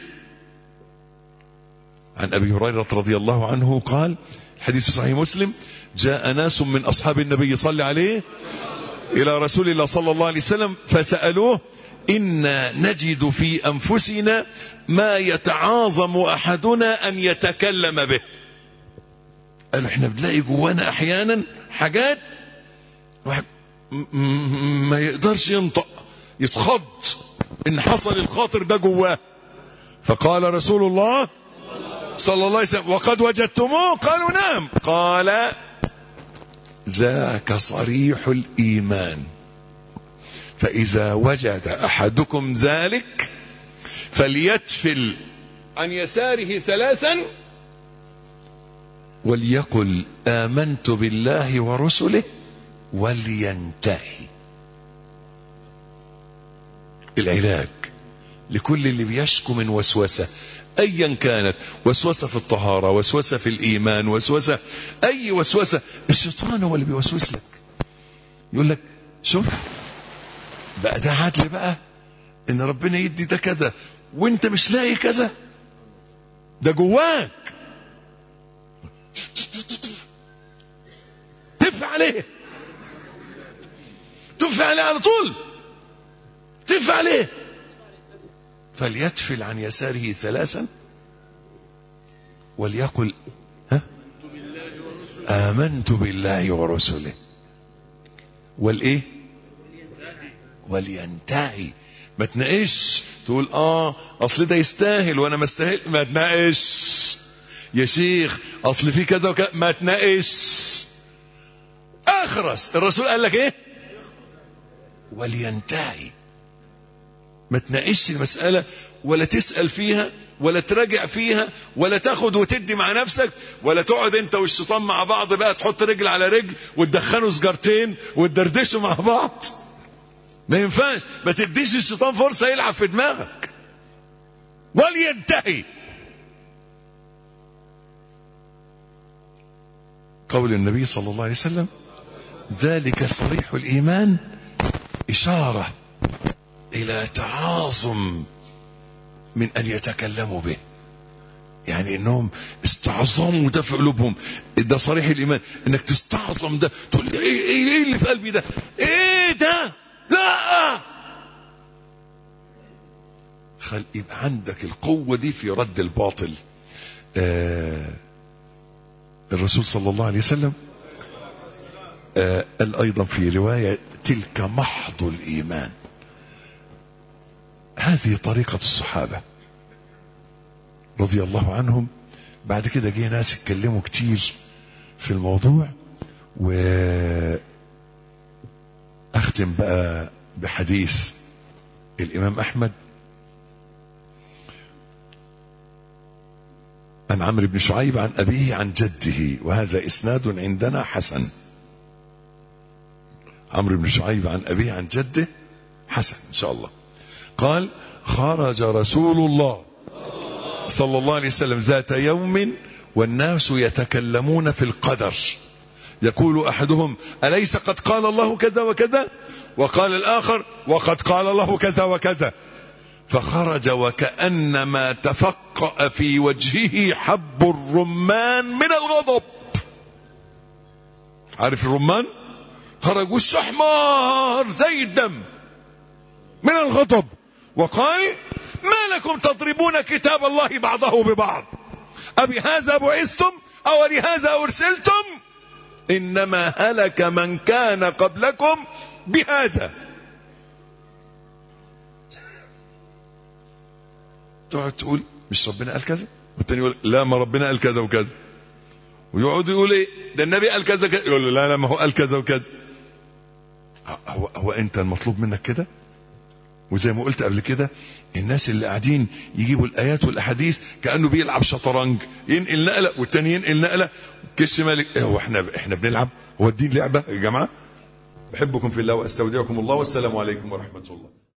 عن أبي هريرة رضي الله عنه قال حديث في صحيح مسلم جاء ناس من أصحاب النبي صلى عليه إلى رسول الله صلى الله عليه وسلم فسألوه إنا نجد في أنفسنا ما يتعاظم أحدنا أن يتكلم به قال احنا بنلاقي جوانا أحيانا حاجات واحد م- م- ما يقدرش ينطق يتخض إن حصل الخاطر ده جواه فقال رسول الله صلى الله عليه وسلم وقد وجدتموه قالوا نعم قال ذاك صريح الإيمان فإذا وجد أحدكم ذلك فليتفل عن يساره ثلاثا وليقل آمنت بالله ورسله ولينتهي العلاج لكل اللي بيشكو من وسوسة ايا كانت وسوسة في الطهارة وسوسة في الايمان وسوسة اي وسوسة الشيطان هو اللي بيوسوس لك يقول لك شوف بقى ده عدل بقى ان ربنا يدي ده كذا وانت مش لاقي كذا ده جواك تف عليه تف عليه على طول تف عليه فليتفل عن يساره ثلاثا وليقل ها آمنت بالله ورسله والايه ولينتهي ما تناقش تقول اه اصل ده يستاهل وانا ما استاهل ما تناقش يا شيخ اصل في كذا وكذا ما تناقش اخرس الرسول قال لك ايه ولينتهي ما تناقش المسألة ولا تسأل فيها ولا تراجع فيها ولا تاخد وتدي مع نفسك ولا تقعد انت والشيطان مع بعض بقى تحط رجل على رجل وتدخنوا سجارتين وتدردشوا مع بعض ما ينفعش ما تديش الشيطان فرصة يلعب في دماغك ولينتهي قول النبي صلى الله عليه وسلم ذلك صريح الإيمان إشارة إلى تعاظم من أن يتكلموا به يعني انهم استعظموا ده في قلوبهم ده صريح الايمان انك تستعظم ده تقول ايه ايه, إيه اللي في قلبي ده ايه ده لا خل يبقى عندك القوه دي في رد الباطل آه الرسول صلى الله عليه وسلم آه قال ايضا في روايه تلك محض الايمان هذه طريقه الصحابه رضي الله عنهم بعد كده جه ناس اتكلموا كتير في الموضوع و اختم بقى بحديث الامام احمد عن عمرو بن شعيب عن ابيه عن جده وهذا اسناد عندنا حسن عمرو بن شعيب عن ابيه عن جده حسن ان شاء الله قال خرج رسول الله صلى الله عليه وسلم ذات يوم والناس يتكلمون في القدر يقول احدهم اليس قد قال الله كذا وكذا وقال الاخر وقد قال الله كذا وكذا فخرج وكانما تفقأ في وجهه حب الرمان من الغضب عارف الرمان خرج وشه احمر زي الدم من الغضب وقال ما لكم تضربون كتاب الله بعضه ببعض أبي هذا بعثتم أو لهذا أرسلتم إنما هلك من كان قبلكم بهذا تقعد تقول مش ربنا قال كذا والتاني يقول لا ما ربنا قال كذا وكذا ويقعد يقول ايه ده النبي قال كذا كذا يقول له لا لا ما هو قال كذا وكذا هو, هو انت المطلوب منك كده وزي ما قلت قبل كده الناس اللي قاعدين يجيبوا الايات والاحاديث كانه بيلعب شطرنج ينقل نقله والتاني ينقل نقله كش مالك هو احنا احنا بنلعب هو الدين لعبه يا جماعه بحبكم في الله واستودعكم الله والسلام عليكم ورحمه الله